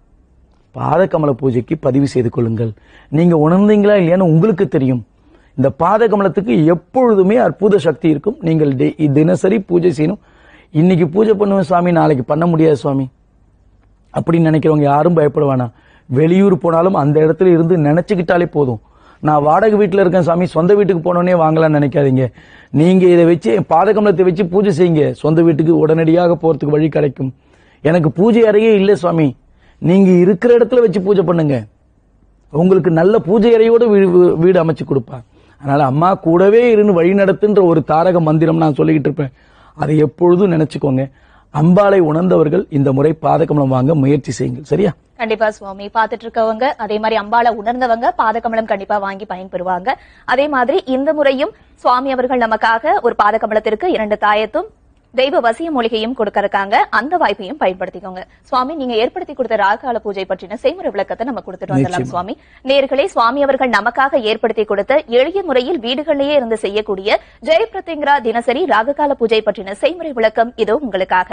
Speaker 3: பாதகமல பூஜைக்கு பதிவு செய்து கொள்ளுங்கள் நீங்க உணர்ந்தீங்களா இல்லையான்னு உங்களுக்கு தெரியும் இந்த பாதகமலத்துக்கு எப்பொழுதுமே அற்புத சக்தி இருக்கும் நீங்கள் டெ- தினசரி பூஜை செய்யணும் இன்னைக்கு பூஜை பண்ணுவேன் சுவாமி நாளைக்கு பண்ண முடியாது சுவாமி அப்படின்னு நினைக்கிறவங்க யாரும் பயப்பட வேணாம் வெளியூர் போனாலும் அந்த இடத்துல இருந்து நினைச்சுக்கிட்டாலே போதும் நான் வாடகை வீட்டில் இருக்கேன் சாமி சொந்த வீட்டுக்கு போனோடனே வாங்கலாம்னு நினைக்காதீங்க நீங்க இதை வச்சு பாதகமலத்தை வச்சு பூஜை செய்யுங்க சொந்த வீட்டுக்கு உடனடியாக போறதுக்கு வழி கிடைக்கும் எனக்கு பூஜை அறையே இல்லை சுவாமி நீங்க இருக்கிற இடத்துல வச்சு பூஜை பண்ணுங்க உங்களுக்கு நல்ல பூஜை அறையோட வீடு வீடு அமைச்சு கொடுப்பா அதனால அம்மா கூடவே இருந்து வழி நடத்துன்ற ஒரு தாரக மந்திரம் நான் சொல்லிக்கிட்டு இருப்பேன் அதை எப்பொழுதும் நினைச்சுக்கோங்க அம்பாளை உணர்ந்தவர்கள் இந்த முறை பாதகமலம் வாங்க முயற்சி செய்யுங்கள் சரியா
Speaker 2: கண்டிப்பா சுவாமி பாத்துட்டு இருக்கவங்க அதே மாதிரி அம்பாளை உணர்ந்தவங்க பாதகமலம் கண்டிப்பா வாங்கி பயன்பெறுவாங்க அதே மாதிரி இந்த முறையும் சுவாமி அவர்கள் நமக்காக ஒரு பாதகமலத்திற்கு இரண்டு தாயத்தும் தெய்வ வசிய மூலிகையும் கொடுக்க இருக்காங்க அந்த வாய்ப்பையும் பயன்படுத்திக்கோங்க சுவாமி நீங்க ஏற்படுத்தி கொடுத்த ராகால பூஜை பற்றின செய்முறை விளக்கத்தை நம்ம கொடுத்துட்டு வந்துடலாம்
Speaker 3: நிச்சயமா.
Speaker 2: சுவாமி நேர்களே சுவாமி அவர்கள் நமக்காக ஏற்படுத்தி கொடுத்த எளிய முறையில் வீடுகளிலேயே இருந்து செய்யக்கூடிய ஜெய் பிரத்யங்கரா தினசரி ராககால பூஜை பற்றின செய்முறை விளக்கம் இதோ உங்களுக்காக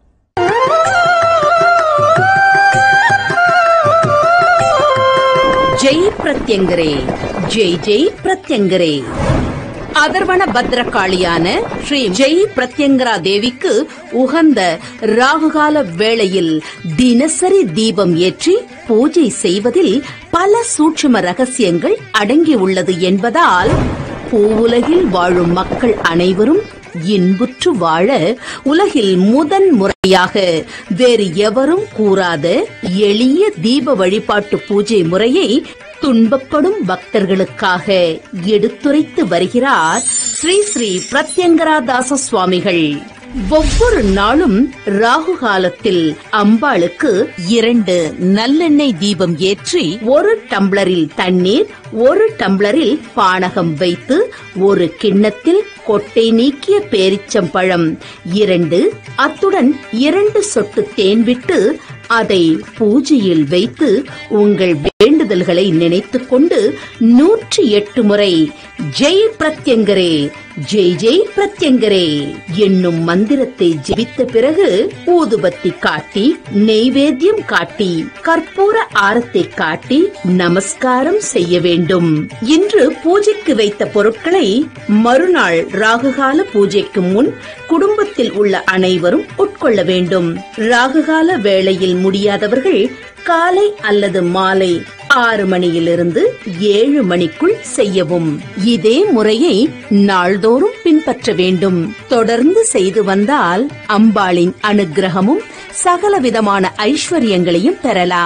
Speaker 1: ஜெய் பிரத்யங்கரே ஜெய் ஜெய் பிரத்யங்கரே அதர்வன பத்ரகாளியான ஸ்ரீ ஜெய் பிரத்யங்கரா தேவிக்கு உகந்த ராகுகால வேளையில் தினசரி தீபம் ஏற்றி பூஜை செய்வதில் பல சூட்சும ரகசியங்கள் அடங்கியுள்ளது என்பதால் பூவுலகில் வாழும் மக்கள் அனைவரும் இன்புற்று வாழ உலகில் முதன் முறையாக வேறு எவரும் கூறாத எளிய தீப வழிபாட்டு பூஜை முறையை துன்பப்படும் பக்தர்களுக்காக எடுத்துரைத்து வருகிறார் ஸ்ரீ ஸ்ரீ பிரத்யங்கராதாச சுவாமிகள் ஒவ்வொரு நாளும் ராகு காலத்தில் அம்பாளுக்கு இரண்டு நல்லெண்ணெய் தீபம் ஏற்றி ஒரு டம்ளரில் தண்ணீர் ஒரு டம்ளரில் பானகம் வைத்து ஒரு கிண்ணத்தில் கொட்டை நீக்கிய பேரிச்சம்பழம் இரண்டு அத்துடன் இரண்டு சொட்டு தேன் விட்டு அதை பூஜையில் வைத்து உங்கள் வேண்டுதல்களை நினைத்துக் கொண்டு நூற்றி எட்டு முறை ஜெய் பிரத்யங்கரே ஜெய் ஜெய் பிரத்யங்கரே என்னும் மந்திரத்தை ஜெபித்த பிறகு ஊதுபத்தி காட்டி நெய்வேத்தியம் காட்டி கற்பூர ஆரத்தை காட்டி நமஸ்காரம் செய்ய வேண்டும் இன்று பூஜைக்கு வைத்த பொருட்களை மறுநாள் ராகுகால பூஜைக்கு முன் குடும்பத்தில் உள்ள அனைவரும் உட்கொள்ள வேண்டும் ராகுகால வேளையில் முடியாதவர்கள் காலை அல்லது மாலை ஆறு மணியிலிருந்து ஏழு மணிக்குள் செய்யவும் இதே முறையை நாள்தோறும் பின்பற்ற வேண்டும் தொடர்ந்து செய்து வந்தால் அம்பாளின் அனுக்கிரகமும் சகல விதமான ஐஸ்வர்யங்களையும் பெறலாம்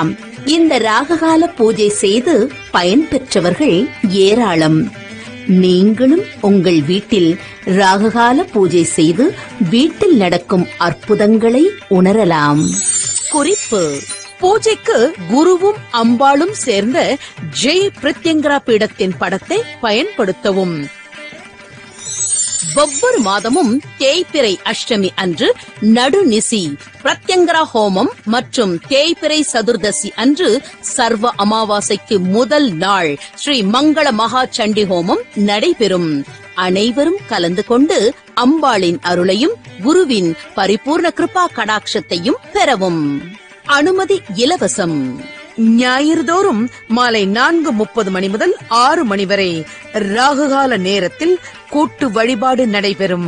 Speaker 1: இந்த ராககால பூஜை செய்து பயன்பெற்றவர்கள் ஏராளம் நீங்களும் உங்கள் வீட்டில் ராககால பூஜை செய்து வீட்டில் நடக்கும் அற்புதங்களை உணரலாம் குறிப்பு பூஜைக்கு குருவும் அம்பாளும் சேர்ந்த ஜெய் பிரத்யங்கரா பீடத்தின் படத்தை பயன்படுத்தவும் ஒவ்வொரு மாதமும் தேய்பிறை அஷ்டமி அன்று நடுநிசி பிரத்யங்கரா ஹோமம் மற்றும் தேய்பிறை சதுர்தசி அன்று சர்வ அமாவாசைக்கு முதல் நாள் ஸ்ரீ மங்கள மகா சண்டி ஹோமம் நடைபெறும் அனைவரும் கலந்து கொண்டு அம்பாளின் அருளையும் குருவின் பரிபூர்ண கிருபா கடாட்சத்தையும் பெறவும் அனுமதி இலவசம் ஞாயிறுதோறும் மாலை நான்கு முப்பது மணி முதல் ஆறு மணி வரை ராகுகால நேரத்தில் கூட்டு வழிபாடு நடைபெறும்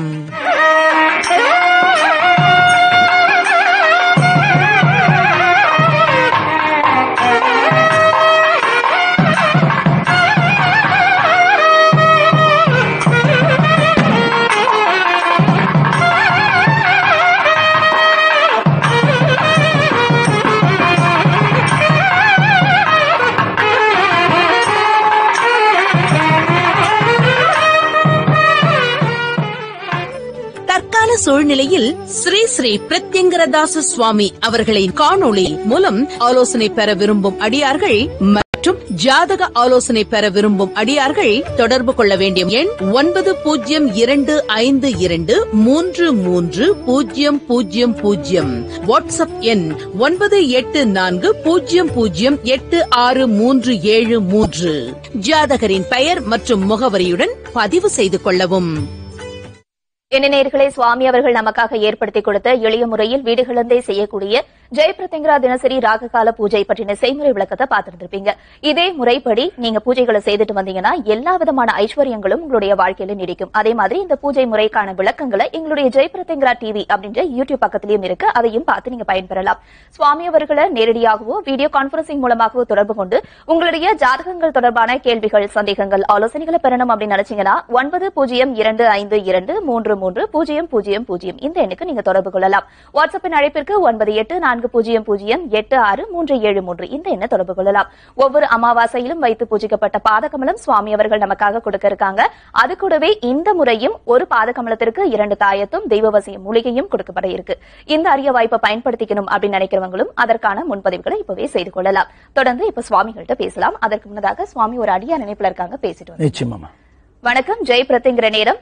Speaker 1: தற்கால சூழ்நிலையில் ஸ்ரீ ஸ்ரீ பிரத்யங்கரதாச சுவாமி அவர்களின் காணொளி மூலம் ஆலோசனை பெற விரும்பும் அடியார்கள் மற்றும் ஜாதக ஆலோசனை பெற விரும்பும் அடியார்கள் தொடர்பு கொள்ள வேண்டிய எண் ஒன்பது பூஜ்ஜியம் இரண்டு ஐந்து இரண்டு மூன்று மூன்று பூஜ்ஜியம் பூஜ்ஜியம் பூஜ்ஜியம் வாட்ஸ்அப் எண் ஒன்பது எட்டு நான்கு பூஜ்ஜியம் பூஜ்ஜியம் எட்டு ஆறு மூன்று ஏழு மூன்று ஜாதகரின் பெயர் மற்றும் முகவரியுடன் பதிவு செய்து கொள்ளவும்
Speaker 2: என்ன நேயர்களே சுவாமி அவர்கள் நமக்காக ஏற்படுத்தி கொடுத்த எளிய முறையில் வீடுகளிருந்தே செய்யக்கூடிய ஜெய் பிரத்யங்கரா தினசரி ராககால பூஜை பற்றின செய்முறை விளக்கத்தை பார்த்திருந்திருப்பீங்க இதே முறைப்படி நீங்க பூஜைகளை செய்துட்டு வந்தீங்கன்னா எல்லா விதமான ஐஸ்வர்யங்களும் உங்களுடைய வாழ்க்கையில நீடிக்கும் அதே மாதிரி இந்த பூஜை முறைக்கான விளக்கங்களை எங்களுடைய ஜெய் பிரத்யங்கரா டிவி அப்படின்ற யூடியூப் பக்கத்திலயும் இருக்கு அதையும் பார்த்து நீங்க பயன்பெறலாம் சுவாமி அவர்களை நேரடியாகவோ வீடியோ கான்பரன்சிங் மூலமாகவோ தொடர்பு கொண்டு உங்களுடைய ஜாதகங்கள் தொடர்பான கேள்விகள் சந்தேகங்கள் ஆலோசனைகளை பெறணும் அப்படின்னு நினைச்சீங்கன்னா ஒன்பது பூஜ்ஜியம் இரண்டு ஐந்து இரண்டு மூன்று மூன்று பூஜ்ஜியம் பூஜ்ஜியம் பூஜ்ஜியம் இந்த எண்ணுக்கு நீங்க தொடர்பு கொள்ளலாம் வாட்ஸ்அப்பின் அழைப்பிற்கு ஒன்பது எட்டு நான்கு பூஜ்ஜியம் பூஜ்ஜியம் எட்டு ஆறு மூன்று ஏழு மூன்று இந்த எண்ணை தொடர்பு கொள்ளலாம் ஒவ்வொரு அமாவாசையிலும் வைத்து பூஜிக்கப்பட்ட பாதகமலம் சுவாமி அவர்கள் நமக்காக கொடுக்க இருக்காங்க அது கூடவே இந்த முறையும் ஒரு பாதகமலத்திற்கு இரண்டு தாயத்தும் தெய்வவசிய மூலிகையும் கொடுக்கப்பட இருக்கு இந்த அரிய வாய்ப்பை பயன்படுத்திக்கணும் அப்படின்னு நினைக்கிறவங்களும் அதற்கான முன்பதிவுகளை இப்பவே செய்து கொள்ளலாம் தொடர்ந்து இப்ப சுவாமிகள்ட்ட பேசலாம் அதற்கு முன்னதாக சுவாமி ஒரு அடியா நினைப்புல இருக்காங்க பேசிட்டு வரோம்.
Speaker 3: நிச்சயமாமா
Speaker 2: வணக்கம் ஜெய் பிரத்யங்கிற நேரம்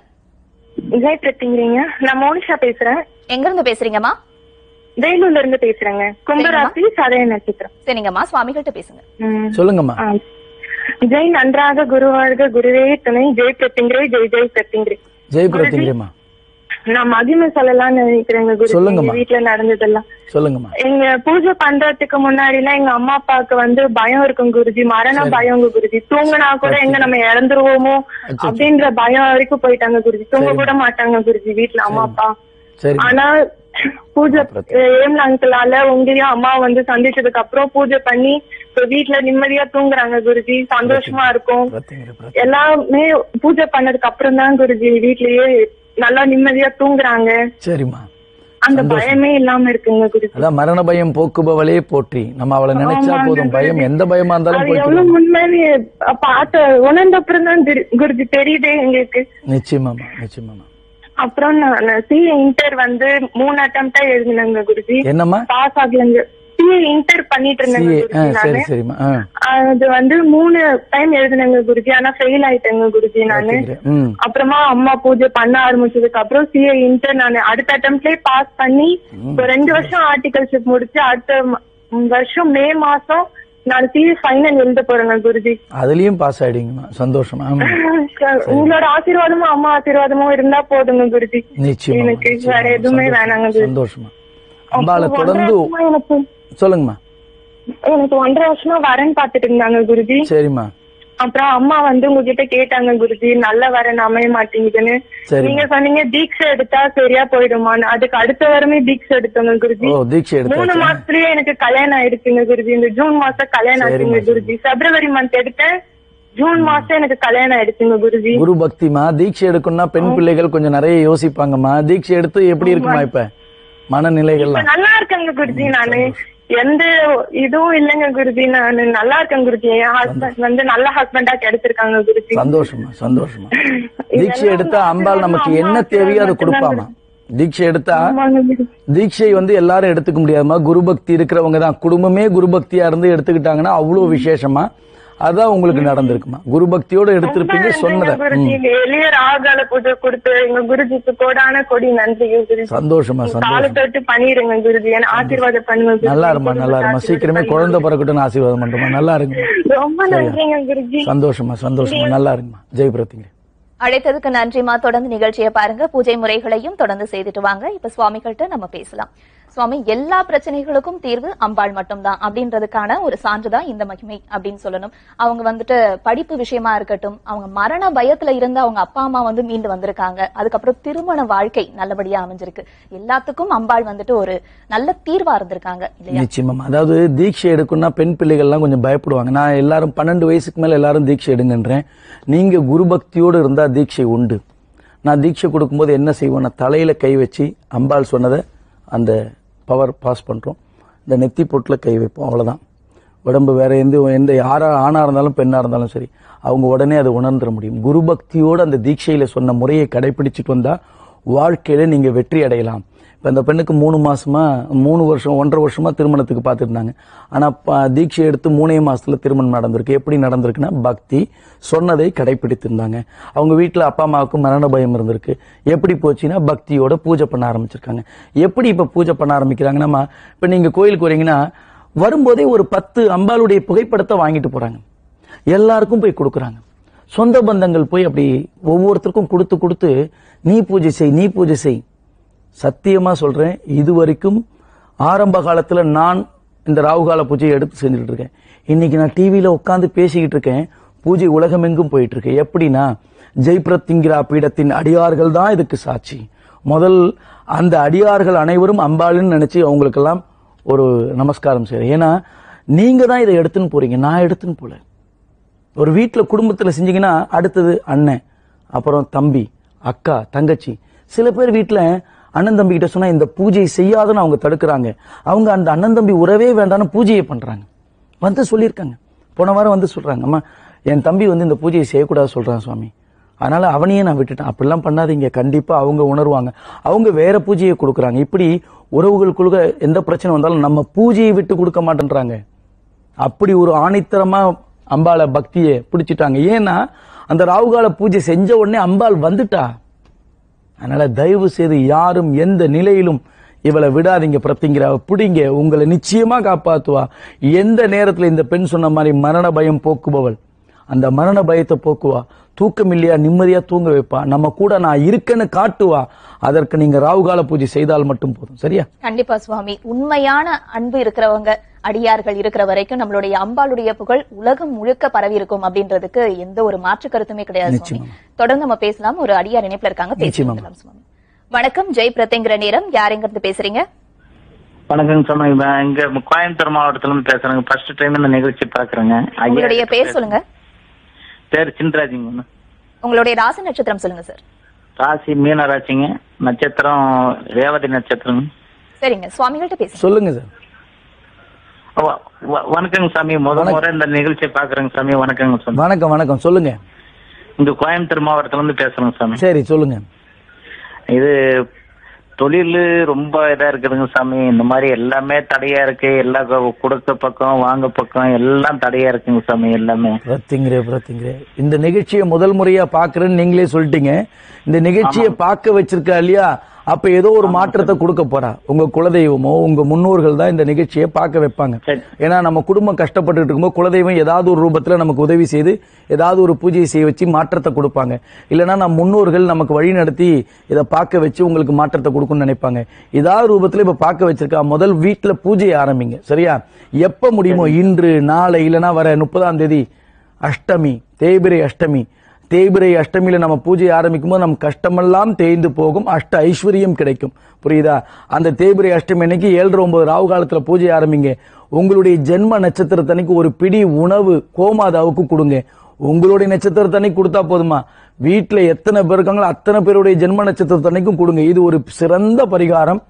Speaker 4: விஜய் பிரத்திங்கிறீங்க நான் மோனிஷா பேசுறேன்
Speaker 2: எங்க இருந்து பேசுறீங்கம்மா
Speaker 4: வேலூர்ல இருந்து பேசுறேங்க கும்பராசி சதய நட்சத்திரம்
Speaker 2: சரிங்கம்மா சுவாமிகள்ட்ட பேசுங்க
Speaker 4: ம்.
Speaker 3: சொல்லுங்கம்மா
Speaker 4: ஆ. ஜெய் நன்றாக குருவாழ்க குருவே துணை ஜெய் பிரத்திங்கிறே ஜெய் ஜெய் பிரத்திங்கிறே
Speaker 3: ஜெய் பிரதிங்கம்மா
Speaker 4: நான் மகிமை சொல்லலாம்னு நினைக்கிறேங்க குரு
Speaker 3: சொல்லுங்கம்மா.
Speaker 4: எங்க வீட்டுல நடந்ததெல்லாம்
Speaker 3: சொல்லுங்கம்மா
Speaker 4: எங்க பூஜை பண்றதுக்கு முன்னாடி எல்லாம் எங்க அம்மா அப்பாவுக்கு வந்து பயம் இருக்கும் குருஜி மரண பயம் குருஜி தூங்குனா கூட எங்க நம்ம இறந்துருவோமோ
Speaker 3: அச்சச்சோ.
Speaker 4: அப்படின்ற பயம் வரைக்கும் போயிட்டாங்க குருஜி தூங்க கூட மாட்டாங்க குருஜி வீட்டுல அம்மா அப்பா
Speaker 3: சரி
Speaker 4: ஆனா பூஜை ஏம் அங்கிளால உங்களையும் அம்மா வந்து சந்திச்சதுக்கு அப்புறம் பூஜை பண்ணி இப்ப வீட்டுல நிம்மதியா தூங்குறாங்க குருஜி சந்தோஷமா இருக்கும்
Speaker 3: பிரத்திங்கிற பிரத்தி
Speaker 4: எல்லாமே பூஜை பண்ணதுக்கு அப்புறம் தான் குருஜி வீட்லயே நல்லா நிம்மதியா தூங்குறாங்க
Speaker 3: சரிம்மா
Speaker 4: அந்த பயமே இல்லாம இருக்குங்க குருஜி
Speaker 3: அதான் மரண பயம் போக்குபவளே போற்றி நம்ம அவளை நினைச்சா
Speaker 4: ஆமாங்க
Speaker 3: போதும் பயம்
Speaker 4: குருஜி.
Speaker 3: எந்த பயமா இருந்தாலும்
Speaker 4: அது
Speaker 3: போயிட்டு
Speaker 4: எவ்வளவு உண்மைன்னு பார்த்த உணர்ந்த அப்புறம் தான் தெரி- குருஜி தெரியுதே எங்களுக்கு
Speaker 3: நிச்சயமாமா நிச்சயமாமா
Speaker 4: அப்புறம் நான் சிஏ இன்டர் வந்து மூணு அட்டம்ப்டா எழுதினேங்க குருஜி
Speaker 3: என்னம்மா
Speaker 4: பாஸ் ஆகலங்க சிஏ இன்டர் பண்ணிட்டு இருந்தேங்க
Speaker 3: சிஏ
Speaker 4: குருஜி
Speaker 3: சரி
Speaker 4: நானு
Speaker 3: சரிம்மா ஆ
Speaker 4: அது வந்து மூணு டைம் எழுதினேங்க குருஜி ஆனா ஃபெயில் ஆயிட்டேங்க குருஜி நானு
Speaker 3: பிரத்திங்கிற. ம்
Speaker 4: அப்புறமா அம்மா பூஜை பண்ண ஆரம்பிச்சதுக்கு அப்புறம் சிஏ இன்டர் நான் அடுத்த அட்டம்ப்ட்லயே பாஸ் பண்ணி இப்போ ரெண்டு வருஷம் ஆர்டிகல்ஷிப் முடிச்சு அடுத்த ம- வருஷம் மே மாசம் நான் சிஏ ஃபைனல் எழுத போறேங்க குருஜி
Speaker 3: அதுலயும் பாஸ் ஆயிடுங்கம்மா சந்தோஷமா ஆமா.
Speaker 4: உங்களோட ஆசீர்வாதமும் அம்மா ஆசீர்வாதமும் இருந்தா போதுங்க குருஜி
Speaker 3: நிச்சயமா
Speaker 4: எனக்கு வேற எதுவுமே வேணாங்க குருஜி.
Speaker 3: சந்தோஷமா அம்பாளை
Speaker 4: அப்புறம்
Speaker 3: தொடர்ந்து
Speaker 4: ஒன்றரை வருஷமா எனக்கு
Speaker 3: சொல்லுங்கம்மா
Speaker 4: எனக்கு ஒன்றரை வருஷமா வரன் பாத்துட்டு இருந்தாங்க குருஜி
Speaker 3: சரிம்மா
Speaker 4: அப்புறம் அம்மா வந்து உங்ககிட்ட கேட்டாங்க குருஜி நல்ல வரன் அமைய மாட்டேங்குதுன்னு
Speaker 3: சரிம்மா.
Speaker 4: நீங்க சொன்னீங்க தீட்சை எடுத்தா சரியா போயிடுமான்னு அதுக்கு அடுத்த வாரமே தீட்சை எடுத்தோங்க குருஜி
Speaker 3: ஓ தீட்சை
Speaker 4: மூணு
Speaker 3: எடுத்தாச்சு
Speaker 4: மாசத்துலயே எனக்கு கல்யாணம் ஆயிடுச்சுங்க குருஜி இந்த ஜூன் மாசம் கல்யாணம்
Speaker 3: சரிம்மா,
Speaker 4: ஆச்சுங்க குருஜி பிப்ரவரி மந்த் எடுத்தேன் ஜூன் மாசம் எனக்கு கல்யாணம் ஆயிடுச்சுங்க குருஜி
Speaker 3: குரு பக்திமா தீட்சை எடுக்கணும்னா பெண் பிள்ளைகள் கொஞ்சம் நிறைய யோசிப்பாங்கம்மா தீட்சை எடுத்து எப்படி இருக்குமா இப்ப
Speaker 4: இப்ப
Speaker 3: மனநிலைகள்லாம்
Speaker 4: நல்லா இருக்கேங்க குருஜி நானு
Speaker 5: எந்த இதுவும் இல்லைங்க குருஜி நான் நல்லா இருக்கேன் குருஜி என் ஹஸ்பண்ட் வந்து நல்ல ஹஸ்பண்டா கிடைச்சிருக்காங்க குருஜி
Speaker 3: சந்தோஷமா சந்தோஷமா தீட்சை எடுத்தா அம்பாள் நமக்கு என்ன தேவையோ அதை கொடுப்பாமா தீட்சை எடுத்தா
Speaker 5: ஆமாங்க குருஜி
Speaker 3: தீட்சை வந்து எல்லாரும் எடுத்துக்க முடியாதுமா குரு பக்தி இருக்கிறவங்க தான் குடும்பமே குரு பக்தியா இருந்து எடுத்துக்கிட்டாங்கன்னா அவ்வளவு விசேஷமா அதான் உங்களுக்கு நடந்திருக்குமா குரு பக்தியோட எடுத்திருப்பீங்க சொன்னதை
Speaker 5: குருஜி
Speaker 3: ம்.
Speaker 5: இந்த எளிய ராகால பூஜை கொடுத்து எங்க குருஜிக்கு கோடான கொடி நன்றிங்க குருஜி
Speaker 3: சந்தோஷமா
Speaker 5: காலை
Speaker 3: சந்தோஷம்
Speaker 5: தொட்டு பண்ணிருங்க குருஜி என்ன ஆசீர்வாதம் பண்ணுங்க குருஜி.
Speaker 3: நல்லா இருமா நல்லா இருமா சீக்கிரமே குழந்தை பிறக்கட்டும்னு ஆசீர்வாதம் பண்றோமா நல்லா இருங்க
Speaker 5: ரொம்ப நன்றிங்க குருஜி
Speaker 3: சந்தோஷமா சந்தோஷமா நல்லா இருங்கம்மா ஜெய் பிரத்திங்க
Speaker 2: அழைத்ததுக்கு நன்றிமா தொடர்ந்து நிகழ்ச்சியை பாருங்க பூஜை முறைகளையும் தொடர்ந்து செய்துட்டு வாங்க இப்ப சுவாமிகள்ட்ட நம்ம பேசலாம் சுவாமி எல்லா பிரச்சனைகளுக்கும் தீர்வு அம்பாள் மட்டும்தான் அப்படின்றதுக்கான ஒரு சான்றுதான் இந்த மகிமை அப்படின்னு சொல்லணும் அவங்க வந்துட்டு படிப்பு விஷயமா இருக்கட்டும் அவங்க மரண பயத்துல இருந்து அவங்க அப்பா அம்மா வந்து மீண்டு வந்திருக்காங்க அதுக்கப்புறம் திருமண வாழ்க்கை நல்லபடியா அமைஞ்சிருக்கு எல்லாத்துக்கும் அம்பாள் வந்துட்டு ஒரு நல்ல தீர்வா இருந்திருக்காங்க இல்லையா
Speaker 3: நிச்சயமா அதாவது தீட்சை எடுக்கணும்னா பெண் பிள்ளைகள்லாம் கொஞ்சம் பயப்படுவாங்க நான் எல்லாரும் பன்னெண்டு வயசுக்கு மேல எல்லாரும் தீட்சை எடுங்கன்றேன் நீங்க குரு பக்தியோடு இருந்தா தீட்சை உண்டு நான் தீட்சை கொடுக்கும்போது என்ன செய்வேன் தலையில கை வச்சு அம்பாள் சொன்னதை அந்த பவர் பாஸ் பண்றோம் இந்த நெத்தி பொட்டுல கை வைப்போம் அவ்வளவுதான் உடம்பு வேற எந்த எந்த யாரா ஆணா இருந்தாலும் பெண்ணா இருந்தாலும் சரி அவங்க உடனே அதை உணர்ந்துட முடியும் குரு பக்தியோடு அந்த தீட்சையில சொன்ன முறையை கடைபிடிச்சிட்டு வந்தா வாழ்க்கையில நீங்க வெற்றி அடையலாம் இப்ப இந்த பெண்ணுக்கு மூணு மாசமா மூணு வருஷம் ஒன்றரை வருஷமா திருமணத்துக்கு பார்த்துருந்தாங்க ஆனா ப- தீட்சை எடுத்து மூணே மாசத்துல திருமணம் நடந்திருக்கு எப்படி நடந்திருக்குன்னா பக்தி சொன்னதை கடைபிடித்திருந்தாங்க அவங்க வீட்டுல அப்பா அம்மாவுக்கு மரண பயம் இருந்திருக்கு எப்படி போச்சுன்னா பக்தியோட பூஜை பண்ண ஆரம்பிச்சிருக்காங்க எப்படி இப்ப பூஜை பண்ண ஆரம்பிக்கிறாங்கன்னா இப்ப நீங்க கோயிலுக்கு வரீங்கன்னா வரும்போதே ஒரு பத்து அம்பாளுடைய புகைப்படத்தை வாங்கிட்டு போறாங்க எல்லாருக்கும் போய் கொடுக்குறாங்க சொந்த பந்தங்கள் போய் அப்படி ஒவ்வொருத்தருக்கும் கொடுத்து கொடுத்து நீ பூஜை செய் நீ பூஜை செய் சத்தியமா சொல்றேன் இது வரைக்கும் ஆரம்ப காலத்துல நான் இந்த ராகுகால பூஜையை எடுத்து செஞ்சுட்டு இருக்கேன் இன்னைக்கு நான் டிவியில உட்காந்து பேசிக்கிட்டு இருக்கேன் பூஜை உலகமெங்கும் போயிட்டு இருக்கு எப்படின்னா ஜெய்பிரத்திங்கிரா பீடத்தின் அடியார்கள் தான் இதுக்கு சாட்சி முதல் அந்த அடியார்கள் அனைவரும் அம்பாளுன்னு நினைச்சு அவங்களுக்கெல்லாம் ஒரு நமஸ்காரம் செய்யறேன் ஏன்னா நீங்க தான் இதை எடுத்துன்னு போறீங்க நான் எடுத்துன்னு போல ஒரு வீட்டில் குடும்பத்தில் செஞ்சீங்கன்னா அடுத்தது அண்ணன் அப்புறம் தம்பி அக்கா தங்கச்சி சில பேர் வீட்டில் அண்ணன் தம்பி கிட்ட சொன்னா இந்த பூஜையை செய்யாதுன்னு அவங்க தடுக்கிறாங்க அவங்க அந்த அண்ணன் தம்பி உறவே வேண்டாம்னு பூஜையை பண்றாங்க வந்து சொல்லியிருக்காங்க போன வாரம் வந்து சொல்றாங்க அம்மா என் தம்பி வந்து இந்த பூஜையை செய்யக்கூடாது சொல்றான் சுவாமி அதனால அவனையே நான் விட்டுட்டேன் அப்படிலாம் பண்ணாதீங்க கண்டிப்பா அவங்க உணர்வாங்க அவங்க வேற பூஜையை கொடுக்குறாங்க இப்படி உறவுகளுக்குள்ள எந்த பிரச்சனை வந்தாலும் நம்ம பூஜையை விட்டு கொடுக்க மாட்டேன்றாங்க அப்படி ஒரு ஆணித்தரமா அம்பாளை பக்தியை பிடிச்சிட்டாங்க ஏன்னா அந்த ராவுகால பூஜை செஞ்ச உடனே அம்பாள் வந்துட்டா அதனால தயவு செய்து யாரும் எந்த நிலையிலும் இவளை விடாதீங்க பிரத்திங்கிற பிடிங்க உங்களை நிச்சயமா காப்பாத்துவா எந்த நேரத்துல இந்த பெண் சொன்ன மாதிரி மரண பயம் போக்குபவள் அந்த மரண பயத்தை போக்குவா தூக்கம் இல்லையா நிம்மதியா தூங்க வைப்பா நம்ம கூட நான் இருக்கேன்னு காட்டுவா அதற்கு நீங்க ராவுகால பூஜை செய்தால் மட்டும் போதும் சரியா
Speaker 2: கண்டிப்பா சுவாமி உண்மையான அன்பு இருக்கிறவங்க அடியார்கள் இருக்கிற வரைக்கும் நம்மளுடைய அம்பாளுடைய புகழ் உலகம் முழுக்க பரவி இருக்கும் அப்படின்றதுக்கு எந்த ஒரு மாற்று கருத்துமே கிடையாது சுவாமி தொடர்ந்து நம்ம பேசலாம் ஒரு அடியார் இணைப்புல இருக்காங்க
Speaker 3: நிச்சயமா.
Speaker 2: பேசலாம் சுவாமி வணக்கம் ஜெய் பிரதேங்கிற நேரம் யார் எங்க இருந்து பேசுறீங்க
Speaker 6: வணக்கங்க சாமி நான் இங்க கோயம்புத்தூர் மாவட்டத்துல இருந்து பேசுறேங்க ஃபர்ஸ்ட் டைம் இந்த நிகழ்ச்சி பாக்குறேங்க
Speaker 2: உங்களுடைய பேர் சொல்லுங்க
Speaker 6: பேர் சின்ராஜிங்க
Speaker 2: உங்களுடைய ராசி நட்சத்திரம் சொல்லுங்க சார்
Speaker 6: ராசி மீனராசிங்க நட்சத்திரம் ரேவதி நட்சத்திரம்
Speaker 2: சரிங்க சுவாமிகள்ட்ட பேசுங்க
Speaker 3: சொல்லுங்க சார்
Speaker 6: வ- வ- வணக்கங்க சாமி முதல் முறை இந்த நிகழ்ச்சியை பாக்குறேங்க சாமி வணக்கங்க சாமி
Speaker 3: வணக்கம் வணக்கம் சொல்லுங்க
Speaker 6: இங்க கோயம்புத்தூர் மாவட்டத்துல இருந்து பேசுறேங்க சாமி
Speaker 3: சரி சொல்லுங்க
Speaker 6: இது தொழில் ரொம்ப இதா இருக்குதுங்க சாமி இந்த மாதிரி எல்லாமே தடையா இருக்கு எல்லா கு- கொடுக்க பக்கம் வாங்க பக்கம் எல்லாம் தடையா இருக்குங்க சாமி எல்லாமே
Speaker 3: பிரத்திங்கிரே பிரத்திங்கிரே இந்த நிகழ்ச்சியை முதல் முறையா பாக்குறேன்னு நீங்களே சொல்லிட்டீங்க இந்த நிகழ்ச்சியை பார்க்க வச்சிருக்கா இல்லையா அப்ப ஏதோ ஒரு மாற்றத்தை கொடுக்க போறா உங்க குலதெய்வமோ உங்க முன்னோர்கள் தான் இந்த நிகழ்ச்சியை பார்க்க வைப்பாங்க
Speaker 6: சரி.
Speaker 3: ஏன்னா நம்ம குடும்பம் கஷ்டப்பட்டு இருக்கும்போது குலதெய்வம் ஏதாவது ஒரு ரூபத்துல நமக்கு உதவி செய்து ஏதாவது ஒரு பூஜையை செய்ய வச்சு மாற்றத்தை கொடுப்பாங்க இல்லைன்னா நம்ம முன்னோர்கள் நமக்கு வழி நடத்தி இதை பார்க்க வச்சு உங்களுக்கு மாற்றத்தை கொடுக்கும்னு நினைப்பாங்க ஏதாவது ரூபத்துல இப்ப பார்க்க வச்சிருக்கா முதல் வீட்டுல பூஜையை ஆரம்பிங்க சரியா எப்ப முடியுமோ இன்று நாளை இல்லைன்னா வர முப்பதாம் தேதி அஷ்டமி தேய்பிரை அஷ்டமி தேய்பிரை அஷ்டமியில நம்ம பூஜை ஆரம்பிக்கும் போது நம்ம கஷ்டமெல்லாம் தேய்ந்து போகும் அஷ்ட ஐஸ்வர்யம் கிடைக்கும் புரியுதா அந்த தேய்பிரை அஷ்டமி அன்னைக்கு ஏழரை ஒன்பது ராவு காலத்துல பூஜை ஆரம்பிங்க உங்களுடைய ஜென்ம நட்சத்திரத்தன்னைக்கு ஒரு பிடி உணவு கோமாதாவுக்கு கொடுங்க உங்களுடைய நட்சத்திரத்தன்னைக்கு கொடுத்தா போதுமா வீட்டுல எத்தனை பேர் இருக்காங்களோ அத்தனை பேருடைய ஜென்ம நட்சத்திரத்தன்னைக்கும் கொடுங்க இது ஒரு சிறந்த பரிகாரம்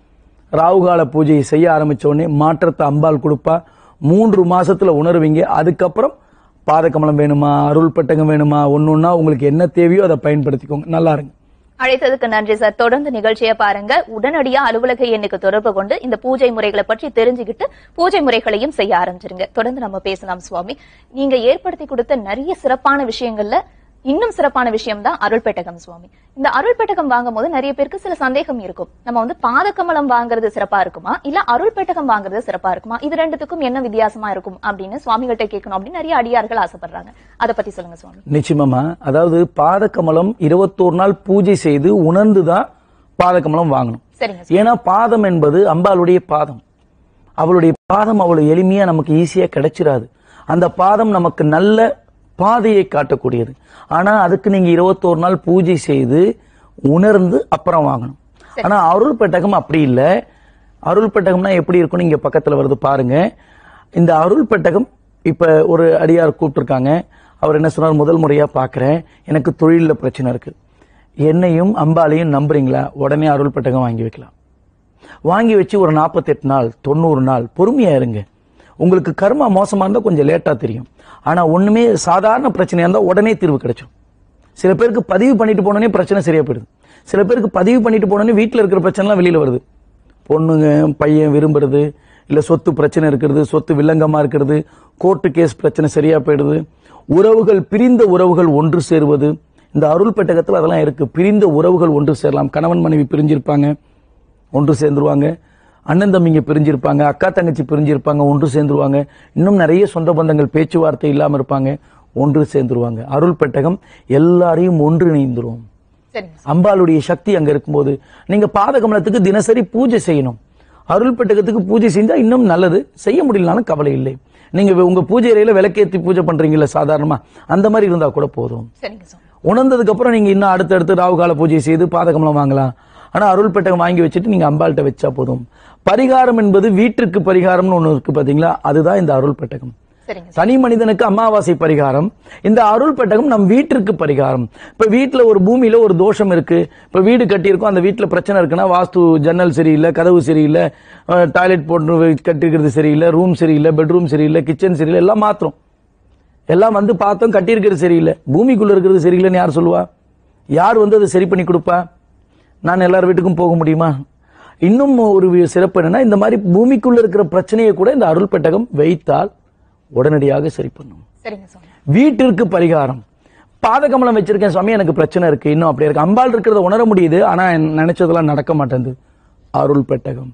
Speaker 3: ராவுகால பூஜையை செய்ய ஆரம்பிச்ச உடனே மாற்றத்தை அம்பாள் கொடுப்பா மூன்று மாசத்துல உணர்வீங்க அதுக்கப்புறம் பாதகமலம் வேணுமா அருள் பெட்டகம் வேணுமா ஒன்னொன்னா உங்களுக்கு என்ன தேவையோ அதை பயன்படுத்திக்கோங்க நல்லா இருங்க
Speaker 2: அழைத்ததுக்கு நன்றி சார் தொடர்ந்து நிகழ்ச்சியை பாருங்க உடனடியா அலுவலக எண்ணுக்கு தொடர்பு கொண்டு இந்த பூஜை முறைகளை பற்றி தெரிஞ்சுக்கிட்டு பூஜை முறைகளையும் செய்ய ஆரம்பிச்சிருங்க தொடர்ந்து நம்ம பேசலாம் சுவாமி நீங்க ஏற்படுத்தி கொடுத்த நிறைய சிறப்பான விஷயங்கள்ல இன்னும் சிறப்பான விஷயம் தான் அருள் பெட்டகம் சுவாமி இந்த அருள் பெட்டகம் வாங்கும் போது நிறைய பேருக்கு சில சந்தேகம் இருக்கும் நம்ம வந்து பாதக்கமலம் வாங்குறது சிறப்பா இருக்குமா இல்ல அருள் பெட்டகம் வாங்குறது சிறப்பா இருக்குமா இது ரெண்டுத்துக்கும் என்ன வித்தியாசமா இருக்கும் அப்படின்னு சுவாமிகள்ட்ட கேட்கணும் அப்படின்னு நிறைய அடியார்கள் ஆசைப்படுறாங்க அதை பத்தி சொல்லுங்க சுவாமி
Speaker 3: நிச்சயமாமா அதாவது பாதகமலம் இருபத்தோரு நாள் பூஜை செய்து உணர்ந்துதான் பாதகமலம் வாங்கணும்
Speaker 2: சரிங்க சார்
Speaker 3: ஏன்னா பாதம் என்பது அம்பாளுடைய பாதம் அவளுடைய பாதம் அவ்வளவு எளிமையா நமக்கு ஈஸியா கிடைச்சிராது அந்த பாதம் நமக்கு நல்ல பாதையை காட்டக்கூடியது ஆனா அதுக்கு நீங்க இருபத்தோரு நாள் பூஜை செய்து உணர்ந்து அப்புறம் வாங்கணும் ஆனா அருள் பெட்டகம் அப்படி இல்லை அருள் பெட்டகம்னா எப்படி இருக்கும்னு இங்க பக்கத்துல வருது பாருங்க இந்த அருள் பெட்டகம் இப்ப ஒரு அடியார் கூப்பிட்டுருக்காங்க அவர் என்ன சொன்னார் முதல் முறையா பார்க்கறேன் எனக்கு தொழில்ல பிரச்சனை இருக்கு என்னையும் அம்பாலையும் நம்புறீங்களா உடனே அருள் பெட்டகம் வாங்கி வைக்கலாம் வாங்கி வச்சு ஒரு நாற்பத்தெட்டு நாள் தொண்ணூறு நாள் பொறுமையா இருங்க உங்களுக்கு கர்மா மோசமா இருந்தா கொஞ்சம் லேட்டா தெரியும் ஆனா ஒண்ணுமே சாதாரண பிரச்சனையா இருந்தா உடனே தீர்வு கிடைச்சிடும் சில பேருக்கு பதிவு பண்ணிட்டு போனோடனே பிரச்சனை சரியா போயிடுது சில பேருக்கு பதிவு பண்ணிட்டு போனோடனே வீட்டுல இருக்கிற பிரச்சனைலாம் வெளியில வருது பொண்ணுங்க பையன் விரும்புறது இல்ல சொத்து பிரச்சனை இருக்கிறது சொத்து வில்லங்கமா இருக்கிறது கோர்ட்டு கேஸ் பிரச்சனை சரியா போயிடுது உறவுகள் பிரிந்த உறவுகள் ஒன்று சேருவது இந்த அருள் பெட்டகத்துல அதெல்லாம் இருக்கு பிரிந்த உறவுகள் ஒன்று சேரலாம் கணவன் மனைவி பிரிஞ்சிருப்பாங்க ஒன்று சேர்ந்துருவாங்க அண்ணன் தம்பிங்க பிரிஞ்சிருப்பாங்க அக்கா தங்கச்சி பிரிஞ்சிருப்பாங்க ஒன்று சேர்ந்துருவாங்க இன்னும் நிறைய சொந்த பந்தங்கள் பேச்சுவார்த்தை இல்லாம இருப்பாங்க ஒன்று சேர்ந்துருவாங்க அருள் பெட்டகம் எல்லாரையும் ஒன்றிணைந்துரும்
Speaker 2: சரிங்க
Speaker 3: அம்பாளுடைய சக்தி அங்க இருக்கும்போது நீங்க பாதகமலத்துக்கு தினசரி பூஜை செய்யணும் அருள் பெட்டகத்துக்கு பூஜை செஞ்சா இன்னும் நல்லது செய்ய முடியலனாலும் கவலை இல்லை நீங்க உங்க பூஜை அறையில விளக்கேத்தி பூஜை பண்றீங்கல்ல சாதாரணமா அந்த மாதிரி இருந்தா கூட போதும்
Speaker 2: சரிங்க சுவாமி
Speaker 3: உணர்ந்ததுக்கு அப்புறம் நீங்க இன்னும் அடுத்தடுத்து ராவுகால பூஜை செய்து பாதகமலம் வாங்கலாம் ஆனா அருள் பெட்டகம் வாங்கி வச்சுட்டு நீங்க அம்பாள்கிட்ட வச்சா போதும் பரிகாரம் என்பது வீட்டிற்கு பரிகாரம்னு ஒண்ணு இருக்கு பாத்தீங்களா அதுதான் இந்த அருள் பெட்டகம்
Speaker 2: சரிங்க
Speaker 3: தனி மனிதனுக்கு அமாவாசை பரிகாரம் இந்த அருள் பெட்டகம் நம் வீட்டிற்கு பரிகாரம் இப்ப வீட்டுல ஒரு பூமியில ஒரு தோஷம் இருக்கு இப்ப வீடு கட்டியிருக்கோம் அந்த வீட்டுல பிரச்சனை இருக்குன்னா வாஸ்து ஜன்னல் சரியில்லை கதவு சரியில்லை டாய்லெட் போட்டு கட்டிருக்கிறது சரியில்லை ரூம் சரியில்லை பெட்ரூம் சரியில்லை கிச்சன் சரியில்லை எல்லாம் மாத்திரம் எல்லாம் வந்து பார்த்தோம் கட்டியிருக்கிறது சரியில்லை பூமிக்குள்ள இருக்கிறது சரியில்லைன்னு யார் சொல்லுவா யார் வந்து அதை சரி பண்ணி கொடுப்பா நான் எல்லார் வீட்டுக்கும் போக முடியுமா இன்னும் ஒரு வி- சிறப்பு என்னன்னா இந்த மாதிரி பூமிக்குள்ள இருக்கிற பிரச்சனையை கூட இந்த அருள் பெட்டகம் வைத்தால் உடனடியாக சரி பண்ணும்
Speaker 2: சரிங்க சுவாமி
Speaker 3: வீட்டிற்கு பரிகாரம் பாதகமலம் வச்சிருக்கேன் சுவாமி எனக்கு பிரச்சனை இருக்கு இன்னும் அப்படியே இருக்கு அம்பாள் இருக்கிறத உணர முடியுது ஆனா என் நினைச்சதெல்லாம் நடக்க மாட்டேங்குது அருள் பெட்டகம்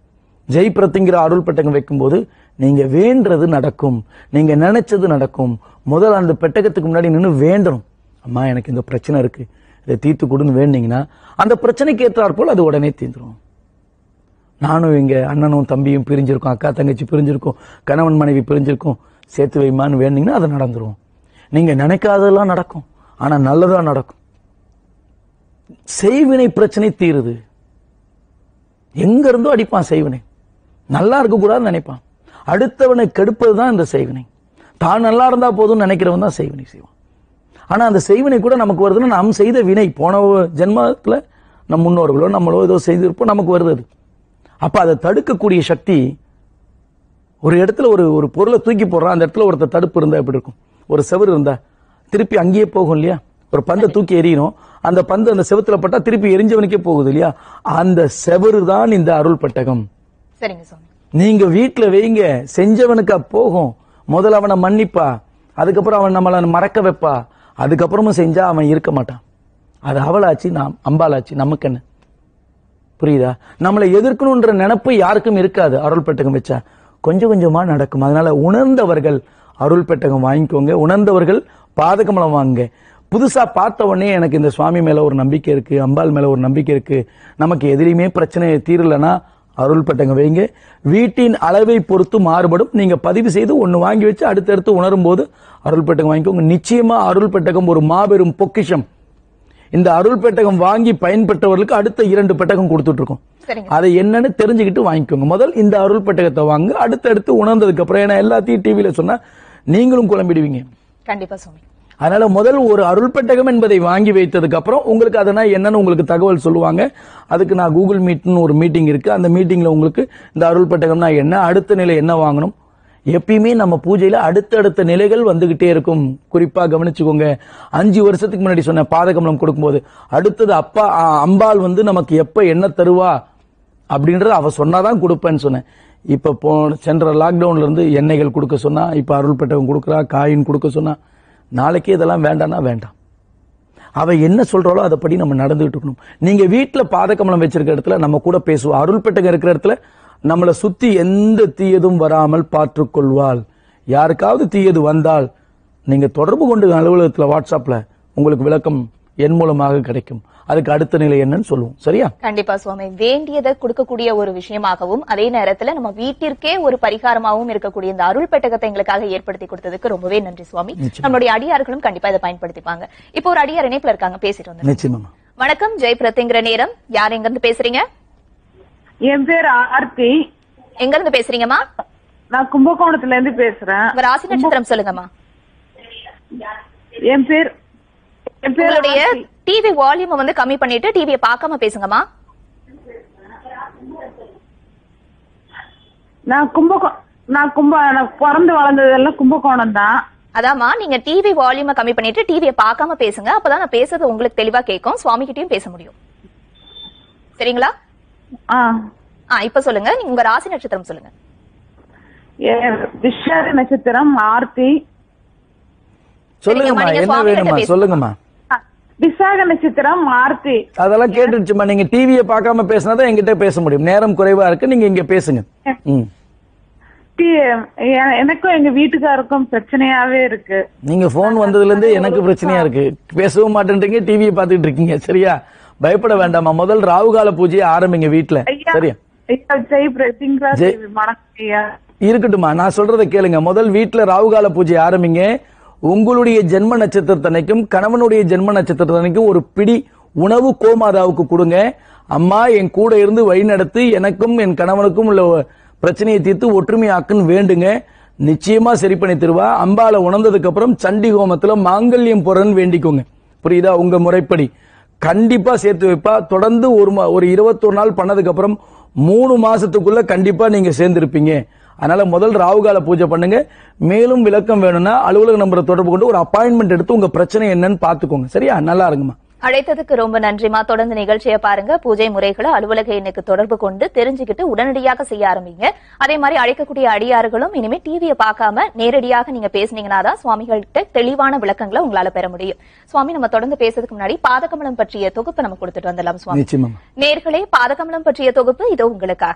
Speaker 3: ஜெய் பிரத்திங்கிற அருள் பெட்டகம் வைக்கும்போது நீங்க வேண்டது நடக்கும் நீங்க நினைச்சது நடக்கும் முதல்ல அந்த பெட்டகத்துக்கு முன்னாடி நின்று வேண்டணும் அம்மா எனக்கு இந்த பிரச்சனை இருக்கு இதை தீர்த்து கொடுன்னு வேண்டிங்கன்னா அந்த பிரச்சனைக்கு ஏற்றாற் போல் அது உடனே தீர்ந்துரும் நானும் எங்க அண்ணனும் தம்பியும் பிரிஞ்சிருக்கோம் அக்கா தங்கச்சி பிரிஞ்சிருக்கோம் கணவன் மனைவி பிரிஞ்சிருக்கோம் சேர்த்து வைமான்னு வேண்டிங்கன்னா அது நடந்துரும் நீங்க நினைக்காததெல்லாம் நடக்கும் ஆனா நல்லதா நடக்கும் செய்வினை பிரச்சனை தீருது எங்க இருந்தோ அடிப்பான் செய்வினை நல்லா இருக்க கூடாதுன்னு நினைப்பான் அடுத்தவனை கெடுப்பது தான் இந்த செய்வினை தான் நல்லா இருந்தா போதும்னு நினைக்கிறவன் தான் செய்வினை செய்வான் ஆனா அந்த செய்வினை கூட நமக்கு வருதுன்னா நாம் செய்த வினை போன ஜென்மத்துல நம் முன்னோர்களோ நம்மளோ ஏதோ செய்திருப்போம் நமக்கு வருது அது அப்ப அதை தடுக்கக்கூடிய சக்தி ஒரு இடத்துல ஒரு ஒரு பொருளை தூக்கி போடுறான் அந்த இடத்துல ஒருத்தர் தடுப்பு இருந்தா எப்படி இருக்கும் ஒரு செவுரு இருந்தா திருப்பி அங்கேயே போகும் இல்லையா ஒரு பந்தை தூக்கி எறியணும் அந்த பந்து அந்த செவுத்துல பட்டா திருப்பி எரிஞ்சவனுக்கே போகுது இல்லையா அந்த செவுரு தான் இந்த அருள் பெட்டகம்
Speaker 2: சரிங்க சுவாமி
Speaker 3: நீங்க வீட்டுல வைங்க செஞ்சவனுக்கு அது போகும் முதல்ல அவனை மன்னிப்பா அதுக்கப்புறம் அவன் நம்மளை மறக்க வைப்பா அதுக்கப்புறமும் செஞ்சா அவன் இருக்க மாட்டான் அது அவளாச்சு நாம் அம்பாளாச்சு நமக்கு என்ன புரியுதா நம்மளை எதிர்க்கணுன்ற நினைப்பு யாருக்கும் இருக்காது அருள் பெட்டகம் வச்சா கொஞ்சம் கொஞ்சமா நடக்கும் அதனால உணர்ந்தவர்கள் அருள் பெட்டகம் வாங்கிக்கோங்க உணர்ந்தவர்கள் பாதகமலம் வாங்குங்க புதுசா பார்த்த உடனே எனக்கு இந்த சுவாமி மேல ஒரு நம்பிக்கை இருக்கு அம்பாள் மேல ஒரு நம்பிக்கை இருக்கு நமக்கு எதிலையுமே பிரச்சனை தீரலனா அருள் பெட்டகம் வைங்க வீட்டின் அளவை பொறுத்து மாறுபடும் நீங்க பதிவு செய்து ஒன்னு வாங்கி வச்சு அடுத்தடுத்து உணரும் போது அருள் பெட்டகம் வாங்கிக்கோங்க நிச்சயமா அருள் பெட்டகம் ஒரு மாபெரும் பொக்கிஷம் இந்த அருள் பெட்டகம் வாங்கி பயன்பெற்றவர்களுக்கு அடுத்த இரண்டு பெட்டகம் கொடுத்துட்டு இருக்கோம்
Speaker 2: சரிங்க
Speaker 3: அதை என்னன்னு தெரிஞ்சுக்கிட்டு வாங்கிக்கோங்க முதல் இந்த அருள் பெட்டகத்தை வாங்க அடுத்தடுத்து உணர்ந்ததுக்கு அப்புறம் ஏன்னா எல்லாத்தையும் டிவியில சொன்னா நீங்களும் குழம்பிடுவீங்க
Speaker 2: கண்டிப்பா சுவாமி
Speaker 3: அதனால முதல் ஒரு அருள் பெட்டகம் என்பதை வாங்கி வைத்ததுக்கு அப்புறம் உங்களுக்கு அதனா என்னன்னு உங்களுக்கு தகவல் சொல்லுவாங்க அதுக்கு நான் கூகுள் மீட்னு ஒரு மீட்டிங் இருக்கு அந்த மீட்டிங்ல உங்களுக்கு இந்த அருள் பெட்டகம்னா என்ன அடுத்த நிலை என்ன வாங்கணும் எப்பயுமே நம்ம பூஜையில அடுத்தடுத்த நிலைகள் வந்துகிட்டே இருக்கும் குறிப்பா கவனிச்சுக்கோங்க அஞ்சு வருஷத்துக்கு முன்னாடி சொன்ன பாதகமலம் கொடுக்கும்போது அடுத்தது அப்பா ஆ, அம்பாள் வந்து நமக்கு எப்ப என்ன தருவா அப்படின்றத அவ சொன்னாதான் கொடுப்பேன்னு சொன்னேன் இப்ப போ சென்ற லாக்டவுன்ல இருந்து எண்ணெய்கள் கொடுக்க சொன்னா இப்ப அருள் பெட்டகம் கொடுக்குறா காயின் கொடுக்க சொன்னா நாளைக்கு இதெல்லாம் வேண்டாம்னா வேண்டாம் அவ என்ன சொல்றாளோ அதைப்படி நம்ம நடந்துகிட்டு இருக்கணும் நீங்க வீட்டுல பாதகமலம் வச்சிருக்க இடத்துல நம்ம கூட பேசுவோம் அருள் பெட்டகம் இருக்கிற இடத்துல நம்மளை சுத்தி எந்த தீயதும் வராமல் பார்த்துக் கொள்வாள் யாருக்காவது தீயது வந்தால் நீங்க தொடர்பு கொண்டு அலுவலகத்துல வாட்ஸ்அப்ல உங்களுக்கு விளக்கம் என் மூலமாக கிடைக்கும் அதுக்கு அடுத்த நிலை என்னன்னு சொல்லுவோம் சரியா
Speaker 2: கண்டிப்பா சுவாமி வேண்டியதை கொடுக்கக்கூடிய ஒரு விஷயமாகவும் அதே நேரத்துல நம்ம வீட்டிற்கே ஒரு பரிகாரமாகவும் இருக்கக்கூடிய இந்த அருள் பெட்டகத்தை எங்களுக்காக ஏற்படுத்தி கொடுத்ததுக்கு ரொம்பவே நன்றி சுவாமி நம்மளுடைய அடியார்களும் கண்டிப்பா இதை பயன்படுத்திப்பாங்க இப்போ ஒரு அடியார் இணைப்புல இருக்காங்க பேசிட்டு வந்து
Speaker 3: நிச்சயமா
Speaker 2: வணக்கம் ஜெய் பிரத்திங்கிற நேரம் யார் எங்க இருந்து பேசுறீங்க
Speaker 7: என் பேர் ஆர்த்தி
Speaker 2: எங்க இருந்து பேசுறீங்கம்மா
Speaker 7: நான் கும்பகோணத்துல இருந்து பேசுறேன்
Speaker 2: உங்க ராசி நட்சத்திரம் சொல்லுங்கம்மா
Speaker 7: என் பேர் என் பேர்
Speaker 2: உங்களுடைய
Speaker 7: ஆர்த்தி.
Speaker 2: டிவி வால்யூம் வந்து கம்மி பண்ணிட்டு டிவியை பார்க்காம பேசுங்கம்மா
Speaker 7: நான் கும்பகோ நான் கும்ப நான் பிறந்து வளர்ந்ததெல்லாம் கும்பகோணம் தான்
Speaker 2: அதாம்மா நீங்க டிவி வால்யூமை கம்மி பண்ணிட்டு டிவியை பார்க்காம பேசுங்க அப்பதான் நான் பேசுறது உங்களுக்கு தெளிவா கேட்கும் சுவாமி கிட்டயும் பேச முடியும் சரிங்களா
Speaker 7: ஆ
Speaker 2: ஆ இப்ப சொல்லுங்க நீங்க உங்க ராசி நட்சத்திரம் சொல்லுங்க
Speaker 7: என் விஷாரி நட்சத்திரம் ஆர்த்தி
Speaker 3: சொல்லுங்கம்மா
Speaker 2: நீங்க
Speaker 3: என்ன
Speaker 2: சுவாமி கிட்ட
Speaker 3: வேணுமா
Speaker 2: பேசுங்க.
Speaker 3: சொல்லுங்கம்மா
Speaker 7: ஆ, விசாக நட்சத்திரம் ஆர்த்தி
Speaker 3: அதெல்லாம் கேட்டுடுச்சுமா நீங்க டிவியை பார்க்காம பேசினாதான் என்கிட்ட பேச முடியும் நேரம் குறைவா இருக்கு நீங்க இங்க பேசுங்க ம்
Speaker 7: டி- எ- எனக்கும் எங்க வீட்டுக்காருக்கும் பிரச்சனையாவே இருக்கு
Speaker 3: நீங்க போன் வந்ததுல இருந்து எனக்கு பிரச்சனையா இருக்கு பேசவும் மாட்டேன்றீங்க டிவியை பார்த்துட்டு இருக்கீங்க சரியா பயப்பட வேண்டாமா முதல் ராகுகால பூஜையை ஆரம்பிங்க வீட்டுல
Speaker 7: ஐயா
Speaker 3: சரியா
Speaker 7: ஐயா ஜெய் பிரதிங்களா
Speaker 3: ஜெய்.
Speaker 7: வணக்கம் ஐயா
Speaker 3: இருக்கட்டுமா நான் சொல்றதை கேளுங்க முதல் வீட்டுல ராகுகால பூஜை ஆரம்பிங்க உங்களுடைய ஜென்ம நட்சத்திரத்தன்னைக்கும் கணவனுடைய ஜென்ம நட்சத்திரத்தன்னைக்கும் ஒரு பிடி உணவு கோமாதாவுக்கு கொடுங்க அம்மா என் கூட இருந்து வழிநடத்தி எனக்கும் என் கணவனுக்கும் உள்ள பிரச்சனையை தீர்த்து ஒற்றுமையாக்குன்னு வேண்டுங்க நிச்சயமா சரி பண்ணி தருவா அம்பால உணர்ந்ததுக்கு அப்புறம் சண்டி ஹோமத்துல மாங்கல்யம் பொறன்னு வேண்டிக்கோங்க புரியுதா உங்க முறைப்படி கண்டிப்பா சேர்த்து வைப்பா தொடர்ந்து ஒரு மா- ஒரு இருபத்தொரு நாள் பண்ணதுக்கு அப்புறம் மூணு மாசத்துக்குள்ள கண்டிப்பா நீங்க சேர்ந்திருப்பீங்க அதனால முதல் ராவுகால பூஜை பண்ணுங்க மேலும் விளக்கம் வேணும்னா அலுவலக நம்பரை தொடர்பு கொண்டு ஒரு அப்பாயின்மெண்ட் எடுத்து உங்க பிரச்சனை என்னன்னு பாத்துக்கோங்க சரியா நல்லா இருங்கம்மா
Speaker 2: அழைத்ததுக்கு ரொம்ப நன்றிமா தொடர்ந்து நிகழ்ச்சியை பாருங்க பூஜை முறைகளை அலுவலக எண்ணுக்கு தொடர்பு கொண்டு தெரிஞ்சுக்கிட்டு உடனடியாக செய்ய ஆரம்பிங்க அதே மாதிரி அழைக்கக்கூடிய அடியார்களும் இனிமே டிவியை பார்க்காம நேரடியாக நீங்க பேசுனீங்கன்னா தான் சுவாமிகள்கிட்ட தெளிவான விளக்கங்களை உங்களால பெற முடியும் சுவாமி நம்ம தொடர்ந்து பேசுறதுக்கு முன்னாடி பாதகமலம் பற்றிய தொகுப்பை நம்ம கொடுத்துட்டு வந்துடலாம் சுவாமி
Speaker 3: நிச்சயமாம்மா
Speaker 2: நேர்களே பாதகமலம் பற்றிய தொகுப்பு இதோ உங்களுக்காக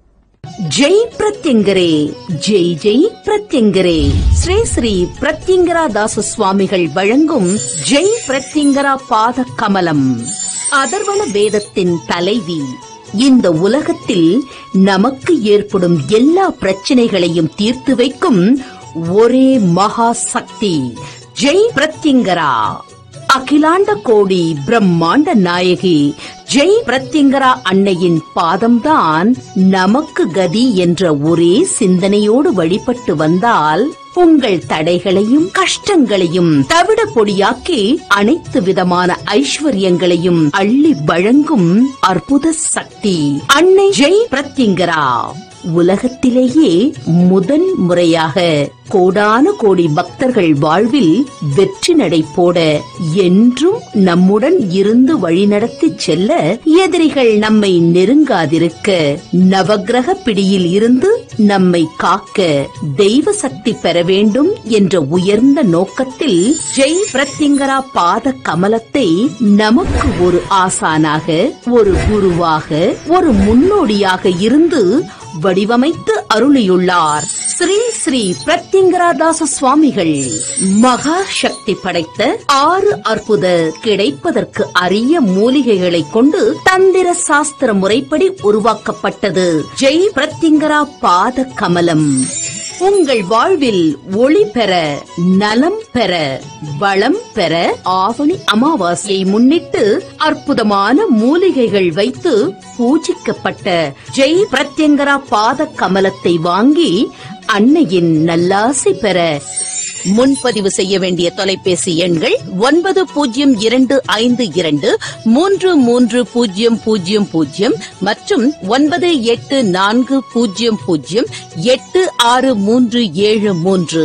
Speaker 1: ஜெய் பிரத்யங்கரே ஜெய் ஜெய் பிரத்யங்கரே ஸ்ரீ ஸ்ரீ பிரத்யங்கரா தாச சுவாமிகள் வழங்கும் ஜெய் பிரத்யங்கரா பாத கமலம் அதர்வன வேதத்தின் தலைவி இந்த உலகத்தில் நமக்கு ஏற்படும் எல்லா பிரச்சனைகளையும் தீர்த்து வைக்கும் ஒரே மகா சக்தி ஜெய் பிரத்யங்கரா அகிலாண்ட கோடி பிரம்மாண்ட நாயகி ஜெய் பிரத்யங்கரா அன்னையின் பாதம்தான் நமக்கு கதி என்ற ஒரே சிந்தனையோடு வழிபட்டு வந்தால் உங்கள் தடைகளையும் கஷ்டங்களையும் தவிட பொடியாக்கி அனைத்து விதமான ஐஸ்வர்யங்களையும் அள்ளி வழங்கும் அற்புத சக்தி அன்னை ஜெய் பிரத்யங்கரா உலகத்திலேயே முதன் முறையாக கோடான கோடி பக்தர்கள் வாழ்வில் வெற்றி நடை போட என்றும் நம்முடன் இருந்து வழிநடத்தி செல்ல எதிரிகள் நம்மை நெருங்காதிருக்க நவக்கிரக பிடியில் இருந்து நம்மை காக்க தெய்வ சக்தி பெற வேண்டும் என்ற உயர்ந்த நோக்கத்தில் ஜெய் பிரத்யங்கரா பாத கமலத்தை நமக்கு ஒரு ஆசானாக ஒரு குருவாக ஒரு முன்னோடியாக இருந்து வடிவமைத்து அருளியுள்ளார் ஸ்ரீ ஸ்ரீ பிரத்யங்கராதாச சுவாமிகள் மகா சக்தி படைத்த ஆறு அற்புத கிடைப்பதற்கு அரிய மூலிகைகளை கொண்டு தந்திர சாஸ்திர முறைப்படி உருவாக்கப்பட்டது ஜெய் பிரத்யங்கரா பாத கமலம் உங்கள் வாழ்வில் ஒளி பெற நலம் பெற வளம் பெற ஆவணி அமாவாசையை முன்னிட்டு அற்புதமான மூலிகைகள் வைத்து பூஜிக்கப்பட்ட ஜெய் பிரத்யங்கரா பாத கமலத்தை வாங்கி அன்னையின் நல்லாசை பெற முன்பதிவு செய்ய வேண்டிய தொலைபேசி எண்கள் ஒன்பது பூஜ்ஜியம் இரண்டு ஐந்து இரண்டு மூன்று மூன்று பூஜ்ஜியம் பூஜ்ஜியம் பூஜ்ஜியம் மற்றும் ஒன்பது எட்டு நான்கு பூஜ்ஜியம் பூஜ்ஜியம் எட்டு ஆறு மூன்று ஏழு மூன்று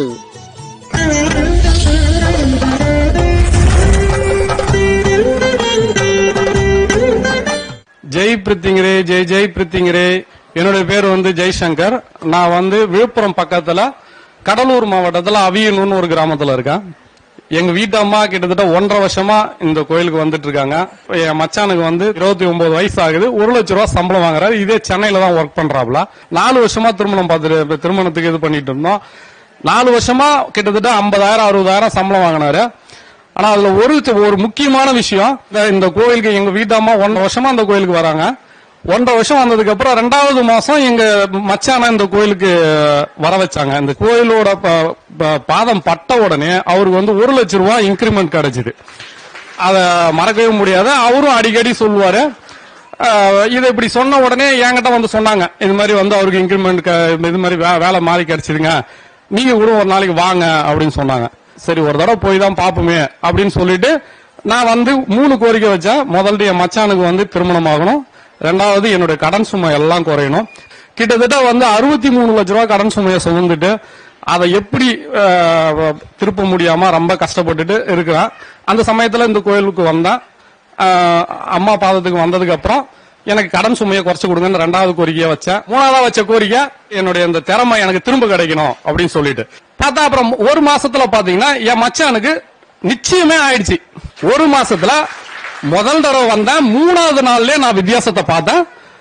Speaker 8: ஜெய் பிரித்திங்கரே ஜெய் ஜெய் பிரித்திங்கரே என்னுடைய பேர் வந்து ஜெய்சங்கர் நான் வந்து விழுப்புரம் பக்கத்துல கடலூர் மாவட்டத்துல அவியனூர்னு ஒரு கிராமத்துல இருக்கேன் எங்க வீட்டு அம்மா கிட்டத்தட்ட ஒன்றரை வருஷமா இந்த கோயிலுக்கு வந்துட்டு இருக்காங்க என் மச்சானுக்கு வந்து இருபத்தி ஒன்பது வயசு ஆகுது ஒரு லட்ச ரூபா சம்பளம் வாங்குறாரு இதே சென்னையில தான் ஒர்க் பண்றாப்ல நாலு வருஷமா திருமணம் பார்த்துட்டு திருமணத்துக்கு இது பண்ணிட்டு இருந்தோம் நாலு வருஷமா கிட்டத்தட்ட ஐம்பதாயிரம் அறுபதாயிரம் சம்பளம் வாங்கினாரு ஆனா அதுல ஒரு ஒரு முக்கியமான விஷயம் இந்த- இந்த கோயிலுக்கு எங்க வீட்டம்மா ஒன்றரை வருஷமா அந்த கோயிலுக்கு வராங்க ஒன்றரை வருஷம் வந்ததுக்கு அப்புறம் ரெண்டாவது மாசம் எங்க மச்சான இந்த கோயிலுக்கு வர வச்சாங்க இந்த கோயிலோட ப- ப- பாதம் பட்ட உடனே அவருக்கு வந்து ஒரு லட்சம் ரூபாய் இன்கிரிமெண்ட் கிடைச்சது அத மறக்கவே முடியாது அவரும் அடிக்கடி சொல்லுவாரு அஹ், இதை இப்படி சொன்ன உடனே என்கிட்ட வந்து சொன்னாங்க இது மாதிரி வந்து அவருக்கு இன்கிரிமெண்ட் இது மாதிரி வே- வேலை மாறி கிடைச்சதுங்க நீங்க கூட ஒரு நாளைக்கு வாங்க அப்படின்னு சொன்னாங்க சரி ஒரு தடவை போய் தான் பாப்போமே அப்படின்னு சொல்லிட்டு நான் வந்து மூணு கோரிக்கை வச்சேன் முதல்ல என் மச்சானுக்கு வந்து திருமணம் ஆகணும் ரெண்டாவது என்னுடைய கடன் சுமை எல்லாம் குறையணும் கிட்டத்தட்ட வந்து அறுபத்தி மூணு லட்ச ரூபாய் கடன் சுமையை சுமந்துட்டு அதை எப்படி அஹ், திருப்ப முடியாம ரொம்ப கஷ்டப்பட்டுட்டு இருக்கிறேன் அந்த சமயத்துல இந்த கோயிலுக்கு வந்தேன் அஹ், அம்மா பாதத்துக்கு வந்ததுக்கு அப்புறம் எனக்கு கடன் சுமையை குறைச்சு கொடுங்கன்னு ரெண்டாவது கோரிக்கையை வச்சேன் மூணாவதா வச்ச கோரிக்கை என்னுடைய இந்த திறமை எனக்கு திரும்ப கிடைக்கணும் அப்படின்னு சொல்லிட்டு பார்த்தா அப்புறம் ஒரு மாசத்துல பாத்தீங்கன்னா என் மச்சானுக்கு நிச்சயமே ஆயிடுச்சு ஒரு மாசத்துல முதல் தடவை வந்தேன் மூணாவது நாள்லயே நான் வித்தியாசத்தை பார்த்தேன்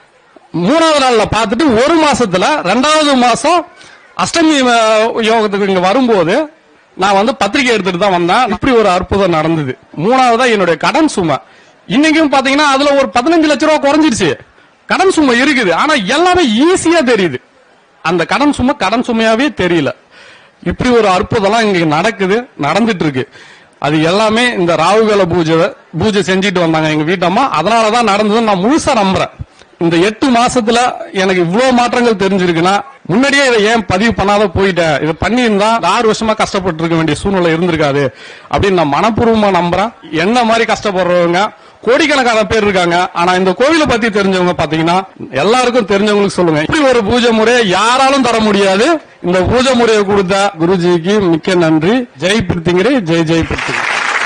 Speaker 8: மூணாவது நாள்ல பார்த்துட்டு ஒரு மாசத்துல ரெண்டாவது மாசம் அஷ்டமி அஹ், யோகத்துக்கு இங்க வரும்போது நான் வந்து பத்திரிகை எடுத்துட்டு தான் வந்தேன் இப்படி ஒரு அற்புதம் நடந்தது மூணாவதா என்னுடைய கடன் சுமை இன்னைக்கும் பாத்தீங்கன்னா அதுல ஒரு பதினஞ்சு லட்ச ரூபா குறைஞ்சிருச்சு கடன் சுமை இருக்குது ஆனா எல்லாமே ஈஸியா தெரியுது அந்த கடன் சுமை கடன் சுமையாவே தெரியல இப்படி ஒரு அற்புதம்லாம் இங்க நடக்குது நடந்துட்டு இருக்கு அது எல்லாமே இந்த ராகுகால பூஜை பூஜை செஞ்சுட்டு வந்தாங்க எங்க வீட்டம்மா அதனாலதான் நடந்ததுன்னு நான் முழுசா நம்புறேன் இந்த எட்டு மாசத்துல எனக்கு இவ்வளவு மாற்றங்கள் தெரிஞ்சிருக்குன்னா முன்னாடியே இதை ஏன் பதிவு பண்ணாத போயிட்டேன் இதை பண்ணியிருந்தா இந்த ஆறு வருஷமா கஷ்டப்பட்டு இருக்க வேண்டிய சூழ்நிலை இருந்திருக்காது அப்படின்னு நான் மனப்பூர்வமா நம்புறேன் என்ன மாதிரி கஷ்டப்படுறவங்க கோடிக்கணக்கான பேர் இருக்காங்க ஆனா இந்த கோவிலை பத்தி தெரிஞ்சவங்க பாத்தீங்கன்னா எல்லாருக்கும் தெரிஞ்சவங்களுக்கு சொல்லுங்க இப்படி ஒரு பூஜை முறையை யாராலும் தர முடியாது இந்த பூஜை முறையை கொடுத்த குருஜிக்கு மிக்க நன்றி ஜெய் பிரித்திங்கரே ஜெய் ஜெய் பிரித்திங்கரே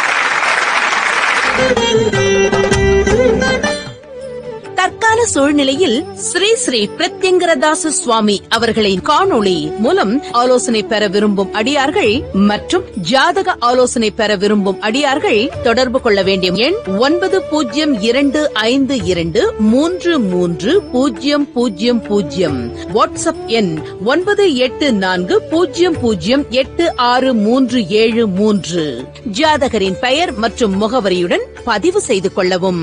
Speaker 1: தற்கால சூழ்நிலையில் ஸ்ரீ ஸ்ரீ பிரத்யங்கரதாச சுவாமி அவர்களின் காணொளி மூலம் ஆலோசனை பெற விரும்பும் அடியார்கள் மற்றும் ஜாதக ஆலோசனை பெற விரும்பும் அடியார்கள் தொடர்பு கொள்ள வேண்டிய எண் ஒன்பது பூஜ்ஜியம் இரண்டு ஐந்து இரண்டு மூன்று மூன்று பூஜ்ஜியம் பூஜ்ஜியம் பூஜ்ஜியம் வாட்ஸ்அப் எண் ஒன்பது எட்டு நான்கு பூஜ்ஜியம் பூஜ்ஜியம் எட்டு ஆறு மூன்று ஏழு மூன்று ஜாதகரின் பெயர் மற்றும் முகவரியுடன் பதிவு செய்து கொள்ளவும்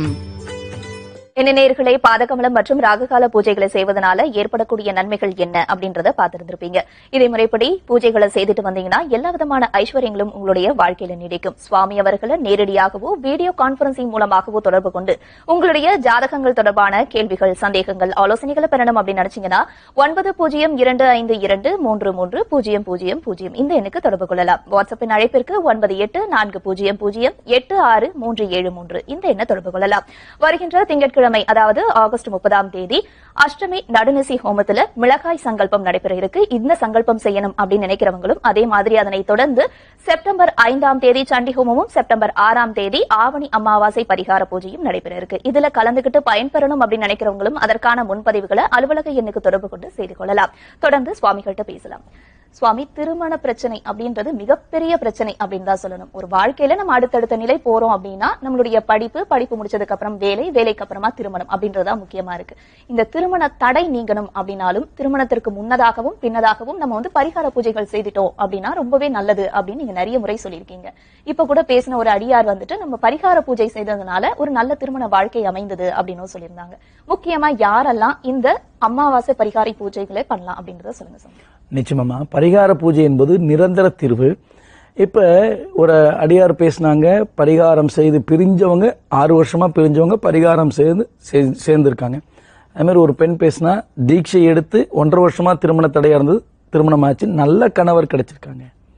Speaker 2: என்ன நேயர்களே பாதகமலம் மற்றும் ராககால பூஜைகளை செய்வதனால ஏற்படக்கூடிய நன்மைகள் என்ன அப்படின்றத பார்த்திருந்திருப்பீங்க இதே முறைப்படி பூஜைகளை செய்துட்டு வந்தீங்கன்னா எல்லா விதமான ஐஸ்வர்யங்களும் உங்களுடைய வாழ்க்கையில நீடிக்கும் சுவாமி அவர்களை நேரடியாகவோ வீடியோ கான்பரன்சிங் மூலமாகவோ தொடர்பு கொண்டு உங்களுடைய ஜாதகங்கள் தொடர்பான கேள்விகள் சந்தேகங்கள் ஆலோசனைகளை பெறணும் அப்படின்னு நினைச்சீங்கன்னா ஒன்பது பூஜ்ஜியம் இரண்டு ஐந்து இரண்டு மூன்று மூன்று பூஜ்ஜியம் பூஜ்ஜியம் பூஜ்ஜியம் இந்த எண்ணுக்கு தொடர்பு கொள்ளலாம் வாட்ஸ்அப்பின் அழைப்பிற்கு ஒன்பது எட்டு நான்கு பூஜ்ஜியம் பூஜ்ஜியம் எட்டு ஆறு மூன்று ஏழு மூன்று இந்த எண்ணை தொடர்பு கொள்ளலாம் வருகின்ற திங்கட்கிழமை அதாவது ஆகஸ்ட் முப்பதாம் தேதி அஷ்டமி நடுநிசி ஹோமத்துல மிளகாய் சங்கல்பம் நடைபெற இருக்கு இந்த சங்கல்பம் செய்யணும் அப்படின்னு நினைக்கிறவங்களும் அதே மாதிரி அதனை தொடர்ந்து செப்டம்பர் ஐந்தாம் தேதி சண்டி ஹோமமும் செப்டம்பர் ஆறாம் தேதி ஆவணி அமாவாசை பரிகார பூஜையும் நடைபெற இருக்கு இதுல கலந்துகிட்டு பயன்பெறணும் அப்படின்னு நினைக்கிறவங்களும் அதற்கான முன்பதிவுகளை அலுவலக எண்ணுக்கு தொடர்பு கொண்டு செய்து கொள்ளலாம் தொடர்ந்து சுவாமிகள்கிட்ட பேசலாம் சுவாமி திருமண பிரச்சனை அப்படின்றது மிகப்பெரிய பிரச்சனை அப்படின்னு தான் சொல்லணும் ஒரு வாழ்க்கையில நம்ம அடுத்தடுத்த நிலை போறோம் அப்படின்னா நம்மளுடைய படிப்பு படிப்பு முடிச்சதுக்கு அப்புறம் வேலை வேலைக்கு அப்புறமா திருமணம் அப்படின்றதுதான் முக்கியமா இருக்கு இந்த திருமண தடை நீங்கணும் அப்படின்னாலும் திருமணத்திற்கு முன்னதாகவும் பின்னதாகவும் நம்ம வந்து பரிகார பூஜைகள் செய்துட்டோம் அப்படின்னா ரொம்பவே நல்லது அப்படின்னு நீங்க நிறைய முறை சொல்லியிருக்கீங்க இப்ப கூட பேசின ஒரு அடியார் வந்துட்டு நம்ம பரிகார பூஜை செய்ததுனால ஒரு நல்ல திருமண வாழ்க்கை அமைந்தது அப்படின்னு சொல்லியிருந்தாங்க முக்கியமா யாரெல்லாம் இந்த அமாவாசை பரிகார பூஜைகளை பண்ணலாம் அப்படின்றத சொல்லுங்க சாமி
Speaker 3: நிச்சயமாம்மா பரிகார பூஜை என்பது நிரந்தர தீர்வு இப்ப ஒரு அடியார் பேசினாங்க பரிகாரம் செய்து பிரிஞ்சவங்க ஆறு வருஷமா பிரிஞ்சவங்க பரிகாரம் செய்து சே- சேர்ந்திருக்காங்க அது மாதிரி ஒரு பெண் பேசினா தீட்சை எடுத்து ஒன்றரை வருஷமா திருமண தடையா இருந்தது திருமணம் ஆச்சு நல்ல கணவர் கிடைச்சிருக்காங்க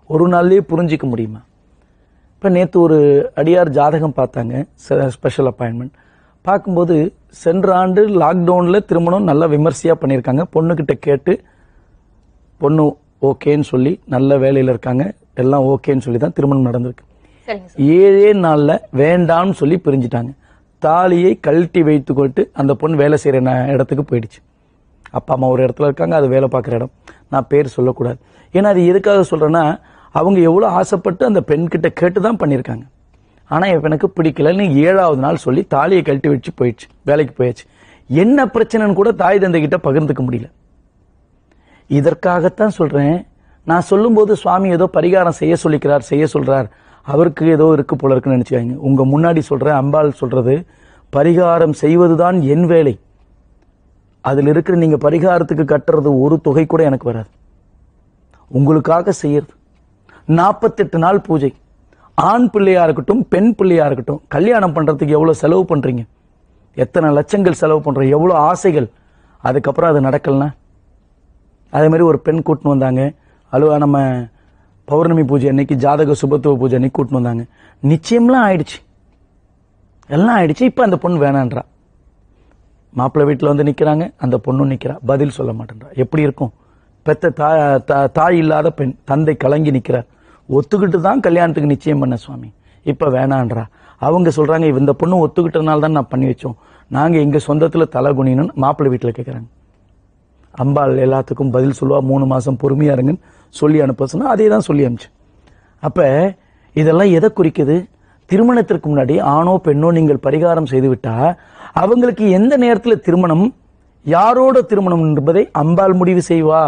Speaker 3: ஒரு நாள்லயே புரிஞ்சிக்க முடியுமா இப்போ நேற்று ஒரு அடியார் ஜாதகம் பார்த்தாங்க ஸ்பெஷல் அப்பாயின்மெண்ட் பார்க்கும்போது சென்ற ஆண்டு லாக்டவுனில் திருமணம் நல்லா விமர்சையாக பண்ணியிருக்காங்க பொண்ணுக்கிட்ட கேட்டு பொண்ணு ஓகேன்னு சொல்லி நல்ல வேலையில் இருக்காங்க எல்லாம் ஓகேன்னு சொல்லி தான் திருமணம் நடந்திருக்கு
Speaker 2: சரிங்க சார்
Speaker 3: ஏழே நாள்ல வேண்டாம்னு சொல்லி பிரிஞ்சுட்டாங்க தாலியை கழட்டி வைத்துக்கொண்டு அந்த பொண்ணு வேலை செய்யற ந- இடத்துக்கு போயிடுச்சு அப்பா அம்மா ஒரு இடத்துல இருக்காங்க அது வேலை பார்க்குற இடம் நான் பேர் சொல்லக்கூடாது ஏன்னா அது எதுக்காக சொல்றேன்னா அவங்க எவ்வளோ ஆசைப்பட்டு அந்த பெண்கிட்ட கேட்டு தான் பண்ணியிருக்காங்க ஆனா எனக்கு பிடிக்கலன்னு ஏழாவது நாள் சொல்லி தாலியை கழட்டி வச்சு போயிடுச்சு வேலைக்கு போயாச்சு என்ன பிரச்சனைன்னு கூட தாய் தந்தை கிட்ட பகிர்ந்துக்க முடியல இதற்காகத்தான் சொல்றேன் நான் சொல்லும்போது சுவாமி ஏதோ பரிகாரம் செய்ய சொல்லிக்கிறார் செய்ய சொல்றார் அவருக்கு ஏதோ இருக்கு போல இருக்குன்னு நினைச்சுக்காங்க உங்க முன்னாடி சொல்ற அம்பாள் சொல்றது பரிகாரம் செய்வதுதான் என் வேலை அதில் இருக்கிற நீங்க பரிகாரத்துக்கு கட்டுறது ஒரு தொகை கூட எனக்கு வராது உங்களுக்காக செய்யறது நாற்பத்தெட்டு நாள் பூஜை ஆண் பிள்ளையா இருக்கட்டும் பெண் பிள்ளையா இருக்கட்டும் கல்யாணம் பண்றதுக்கு எவ்வளவு செலவு பண்றீங்க எத்தனை லட்சங்கள் செலவு பண்றோம் எவ்வளவு ஆசைகள் அதுக்கப்புறம் அது நடக்கலனா அதே மாதிரி ஒரு பெண் கூட்டின்னு வந்தாங்க அலுவா நம்ம பௌர்ணமி பூஜை அன்னைக்கு ஜாதக சுபத்துவ பூஜை அன்னைக்கு கூட்டின்னு வந்தாங்க நிச்சயம்லாம் ஆயிடுச்சு எல்லாம் ஆயிடுச்சு இப்ப அந்த பொண்ணு வேணான்றா மாப்பிள்ளை வீட்டுல வந்து நிக்கிறாங்க அந்த பொண்ணும் நிக்கிறா பதில் சொல்ல மாட்டேன்றா எப்படி இருக்கும் பெத்த தாய் தா- தாய் இல்லாத பெண் தந்தை கலங்கி நிக்கிறார் ஒத்துக்கிட்டு தான் கல்யாணத்துக்கு நிச்சயம் பண்ண சுவாமி இப்ப வேணான்றா அவங்க சொல்றாங்க இந்த பொண்ணு ஒத்துக்கிட்டனால தான் நான் பண்ணி வச்சோம் நாங்க எங்க சொந்தத்துல தலை குனின்னு மாப்பிள்ளை வீட்டுல கேக்குறாங்க அம்பாள் எல்லாத்துக்கும் பதில் சொல்லுவா மூணு மாசம் பொறுமையா இருங்கன்னு சொல்லி அனுப்ப சொன்னா அதே தான் சொல்லி அனுப்பிச்சு அப்ப இதெல்லாம் எதை குறிக்குது திருமணத்திற்கு முன்னாடி ஆணோ பெண்ணோ நீங்கள் பரிகாரம் செய்து விட்டா அவங்களுக்கு எந்த நேரத்துல திருமணம் யாரோட திருமணம் என்பதை அம்பாள் முடிவு செய்வா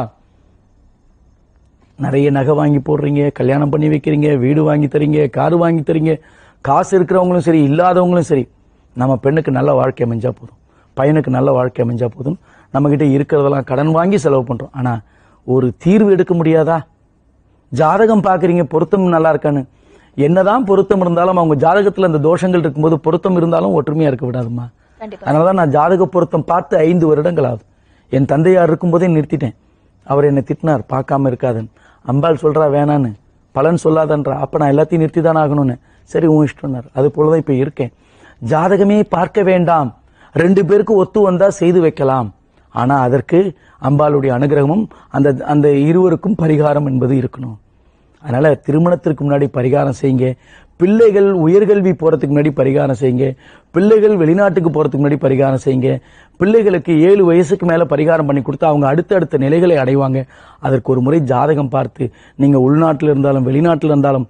Speaker 3: நிறைய நகை வாங்கி போடுறீங்க கல்யாணம் பண்ணி வைக்கிறீங்க வீடு வாங்கி தரீங்க காரு வாங்கி தரீங்க காசு இருக்கிறவங்களும் சரி இல்லாதவங்களும் சரி நம்ம பெண்ணுக்கு நல்ல வாழ்க்கை அமைஞ்சா போதும் பையனுக்கு நல்ல வாழ்க்கை அமைஞ்சா போதும் நம்ம கிட்ட இருக்கிறதெல்லாம் கடன் வாங்கி செலவு பண்றோம் ஆனா ஒரு தீர்வு எடுக்க முடியாதா ஜாதகம் பாக்குறீங்க பொருத்தம் நல்லா இருக்கான்னு என்னதான் பொருத்தம் இருந்தாலும் அவங்க ஜாதகத்துல அந்த தோஷங்கள் இருக்கும்போது பொருத்தம் இருந்தாலும் ஒற்றுமையா இருக்க விடாதுமா
Speaker 2: கண்டிப்பா
Speaker 3: அதனாலதான் நான் ஜாதக பொருத்தம் பார்த்து ஐந்து வருடங்கள் ஆகுது என் தந்தையார் இருக்கும்போதே நிறுத்திட்டேன் அவர் என்னை திட்டினார் பார்க்காம இருக்காதுன்னு அம்பாள் சொல்றா வேணான்னு பலன் சொல்லாதன்றா அப்ப நான் எல்லாத்தையும் நிறுத்தி தான் ஆகணும்னு சரி உன் இஷ்டம்னார் அது போலதான் இப்ப இருக்கேன் ஜாதகமே பார்க்க வேண்டாம் ரெண்டு பேருக்கு ஒத்து வந்தா செய்து வைக்கலாம் ஆனா அதற்கு அம்பாளுடைய அனுகிரகமும் அந்த அந்த இருவருக்கும் பரிகாரம் என்பது இருக்கணும் அதனால திருமணத்திற்கு முன்னாடி பரிகாரம் செய்யுங்க பிள்ளைகள் உயர்கல்வி போறதுக்கு முன்னாடி பரிகாரம் செய்யுங்க பிள்ளைகள் வெளிநாட்டுக்கு போறதுக்கு முன்னாடி பரிகாரம் செய்யுங்க பிள்ளைகளுக்கு ஏழு வயசுக்கு மேல பரிகாரம் பண்ணி கொடுத்தா அவங்க அடுத்தடுத்த நிலைகளை அடைவாங்க அதற்கு ஒரு முறை ஜாதகம் பார்த்து நீங்க உள்நாட்டில் இருந்தாலும் வெளிநாட்டில் இருந்தாலும்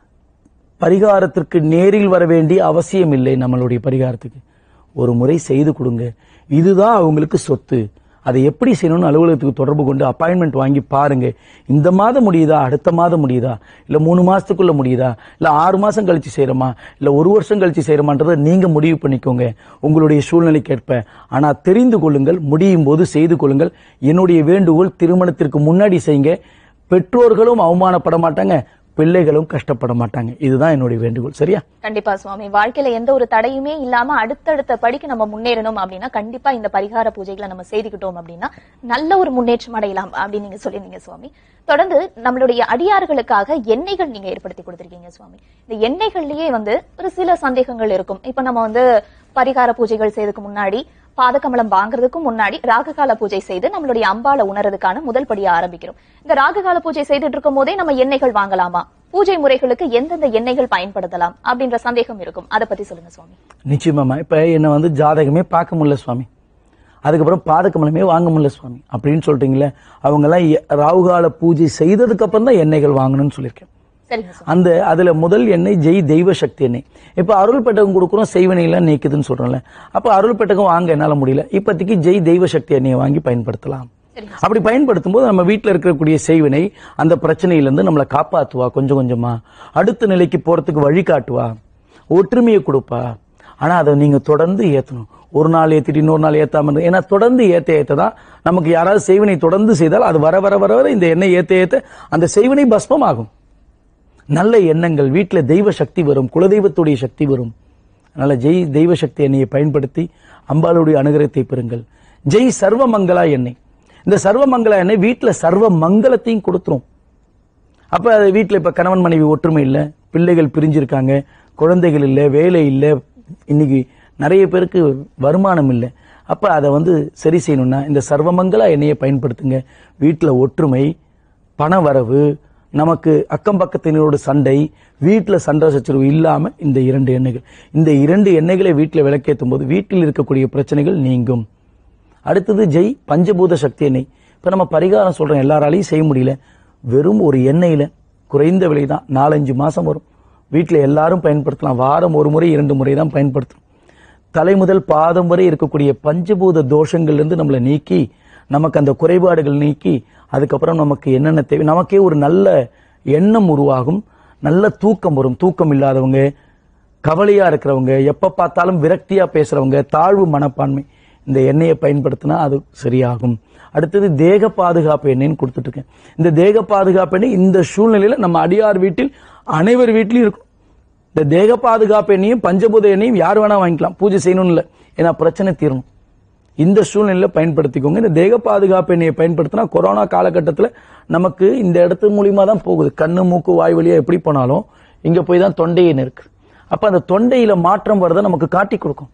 Speaker 3: பரிகாரத்திற்கு நேரில் வர வேண்டிய அவசியம் இல்லை நம்மளுடைய பரிகாரத்துக்கு ஒரு முறை செய்து கொடுங்க இதுதான் அவங்களுக்கு சொத்து அதை எப்படி செய்யணும்னு அலுவலகத்துக்கு தொடர்பு கொண்டு அப்பாயின்மெண்ட் வாங்கி பாருங்க இந்த மாதம் முடியுதா அடுத்த மாதம் முடியுதா இல்ல மூணு மாசத்துக்குள்ள முடியுதா இல்ல ஆறு மாசம் கழிச்சு செய்யறோமா இல்ல ஒரு வருஷம் கழிச்சு செய்யறோமான்றதை நீங்க முடிவு பண்ணிக்கோங்க உங்களுடைய சூழ்நிலைக்கேற்ப ஆனா தெரிந்து கொள்ளுங்கள் முடியும் போது செய்து கொள்ளுங்கள் என்னுடைய வேண்டுகோள் திருமணத்திற்கு முன்னாடி செய்யுங்க பெற்றோர்களும் அவமானப்பட மாட்டாங்க பிள்ளைகளும் கஷ்டப்பட மாட்டாங்க இதுதான் என்னுடைய வேண்டுகோள் சரியா
Speaker 2: கண்டிப்பா சுவாமி வாழ்க்கையில எந்த ஒரு தடையுமே இல்லாம அடுத்தடுத்த படிக்கு நம்ம முன்னேறணும் அப்படின்னா கண்டிப்பா இந்த பரிகார பூஜைகளை நம்ம செய்துக்கிட்டோம் அப்படின்னா நல்ல ஒரு முன்னேற்றம் அடையலாம் அப்படின்னு நீங்க சொல்லியிருந்தீங்க சுவாமி தொடர்ந்து நம்மளுடைய அடியார்களுக்காக எண்ணெய்கள் நீங்க ஏற்படுத்தி கொடுத்திருக்கீங்க சுவாமி இந்த எண்ணெய்கள்லயே வந்து ஒரு சில சந்தேகங்கள் இருக்கும் இப்ப நம்ம வந்து பரிகார பூஜைகள் செய்யறதுக்கு முன்னாடி பாதகமலம் வாங்குறதுக்கு முன்னாடி ராககால பூஜை செய்து நம்மளுடைய அம்பால உணர்றதுக்கான முதல் படியை ஆரம்பிக்கிறோம் இந்த ராககால பூஜை செய்துட்டு இருக்கும் போதே நம்ம எண்ணெய்கள் வாங்கலாமா பூஜை முறைகளுக்கு எந்தெந்த எண்ணெய்கள் பயன்படுத்தலாம் அப்படின்ற சந்தேகம் இருக்கும் அதை பத்தி சொல்லுங்க சுவாமி
Speaker 3: நிச்சயமாமா இப்ப என்ன வந்து ஜாதகமே பார்க்க முடியல சுவாமி அதுக்கப்புறம் பாதகமலமே வாங்க முடியல சுவாமி அப்படின்னு சொல்றீங்களே அவங்க எல்லாம் எ- ராகுகால பூஜை செய்ததுக்கு அப்புறம் தான் எண்ணெய்கள் வாங்கணும்னு சொல்லியிருக்கேன்
Speaker 2: சரிங்க சுவாமி
Speaker 3: அந்த அதுல முதல் எண்ணெய் ஜெய் தெய்வ சக்தி எண்ணெய் இப்ப அருள் பெட்டகம் கொடுக்குறோம் செய்வனை எல்லாம் நீக்குதுன்னு சொல்றோம்ல அப்ப அருள் பெட்டகம் வாங்க என்னால முடியல இப்போதைக்கு ஜெய் தெய்வ சக்தி எண்ணெயை வாங்கி பயன்படுத்தலாம்
Speaker 2: சரிங்க
Speaker 3: அப்படி பயன்படுத்தும் போது நம்ம வீட்டில் இருக்கக்கூடிய செய்வினை அந்த பிரச்சனையிலிருந்து நம்மளை காப்பாத்துவா கொஞ்சம் கொஞ்சமா அடுத்த நிலைக்கு போறதுக்கு வழி காட்டுவா ஒற்றுமையை கொடுப்பா ஆனா அதை நீங்க தொடர்ந்து ஏத்தணும் ஒரு நாள் ஏத்திட்டு இன்னொரு நாள் ஏத்தாம இருந்தா- ஏன்னா தொடர்ந்து ஏத்த ஏத்த தான் நமக்கு யாராவது செய்வினை தொடர்ந்து செய்தால் அது வர வர வர வர இந்த எண்ணெய் ஏத்த ஏத்த அந்த செய்வினை பஸ்மமாகும் நல்ல எண்ணங்கள் வீட்டில் தெய்வ சக்தி வரும் குலதெய்வத்துடைய சக்தி வரும் அதனால ஜெய் தெய்வ சக்தி எண்ணெயை பயன்படுத்தி அம்பாளுடைய அனுகிரகத்தை பெறுங்கள் ஜெய் சர்வ மங்களா எண்ணெய் இந்த சர்வ மங்களா எண்ணெய் வீட்டில் சர்வ மங்களத்தையும் கொடுத்துரும் அப்ப அது வீட்டுல இப்ப கணவன் மனைவி ஒற்றுமை இல்ல பிள்ளைகள் பிரிஞ்சிருக்காங்க குழந்தைகள் இல்ல வேலை இல்ல இன்னைக்கு நிறைய பேருக்கு வருமானம் இல்லை அப்ப அதை வந்து சரி செய்யணும்னா இந்த சர்வமங்கலா எண்ணெயை பயன்படுத்துங்க வீட்டுல ஒற்றுமை பண வரவு நமக்கு அக்கம் பக்கத்தினரோட சண்டை வீட்டுல சண்டை சச்சரவு இல்லாம இந்த இரண்டு எண்ணெய்கள் இந்த இரண்டு எண்ணெய்களை வீட்டுல விளக்கேற்றும் போது வீட்டில் இருக்கக்கூடிய பிரச்சனைகள் நீங்கும் அடுத்தது ஜெய் பஞ்சபூத சக்தி எண்ணெய் இப்ப நம்ம பரிகாரம் சொல்றோம் எல்லாராலையும் செய்ய முடியல வெறும் ஒரு எண்ணெயில குறைந்த விலை தான் நாலஞ்சு மாசம் வரும் வீட்டுல எல்லாரும் பயன்படுத்தலாம் வாரம் ஒரு முறை இரண்டு முறை தான் பயன்படுத்தணும் தலை முதல் பாதம் வரை இருக்கக்கூடிய பஞ்சபூத தோஷங்கள்ல இருந்து நம்மளை நீக்கி நமக்கு அந்த குறைபாடுகள் நீக்கி அதுக்கப்புறம் நமக்கு என்னென்ன தேவை நமக்கே ஒரு நல்ல எண்ணம் உருவாகும் நல்ல தூக்கம் வரும் தூக்கம் இல்லாதவங்க கவலையா இருக்கிறவங்க எப்ப பார்த்தாலும் விரக்தியா பேசுறவங்க தாழ்வு மனப்பான்மை இந்த எண்ணெயை பயன்படுத்தினா அது சரியாகும் அடுத்தது தேக பாதுகாப்பு எண்ணெய்னு கொடுத்துட்டு இருக்கேன் இந்த தேக பாதுகாப்பு எண்ணெய் இந்த சூழ்நிலையில நம்ம அடியார் வீட்டில் அனைவர் வீட்டிலும் இருக்கும் இந்த தேக பாதுகாப்பு எண்ணையும் பஞ்சபூத எண்ணையும் யார் வேணா வாங்கிக்கலாம் பூஜை செய்யணும்னு இல்லை ஏன்னா பிரச்சனை தீரணும் இந்த சூழ்நிலையில பயன்படுத்திக்கோங்க இந்த தேக பாதுகாப்பு எண்ணெயை பயன்படுத்தினா கொரோனா காலகட்டத்தில் நமக்கு இந்த இடத்து மூலியமா தான் போகுது கண்ணு மூக்கு வாய் வழியா எப்படி போனாலும் இங்க போய் தான் தொண்டையின் இருக்கு அப்ப அந்த தொண்டையில மாற்றம் வரதை நமக்கு காட்டி கொடுக்கும்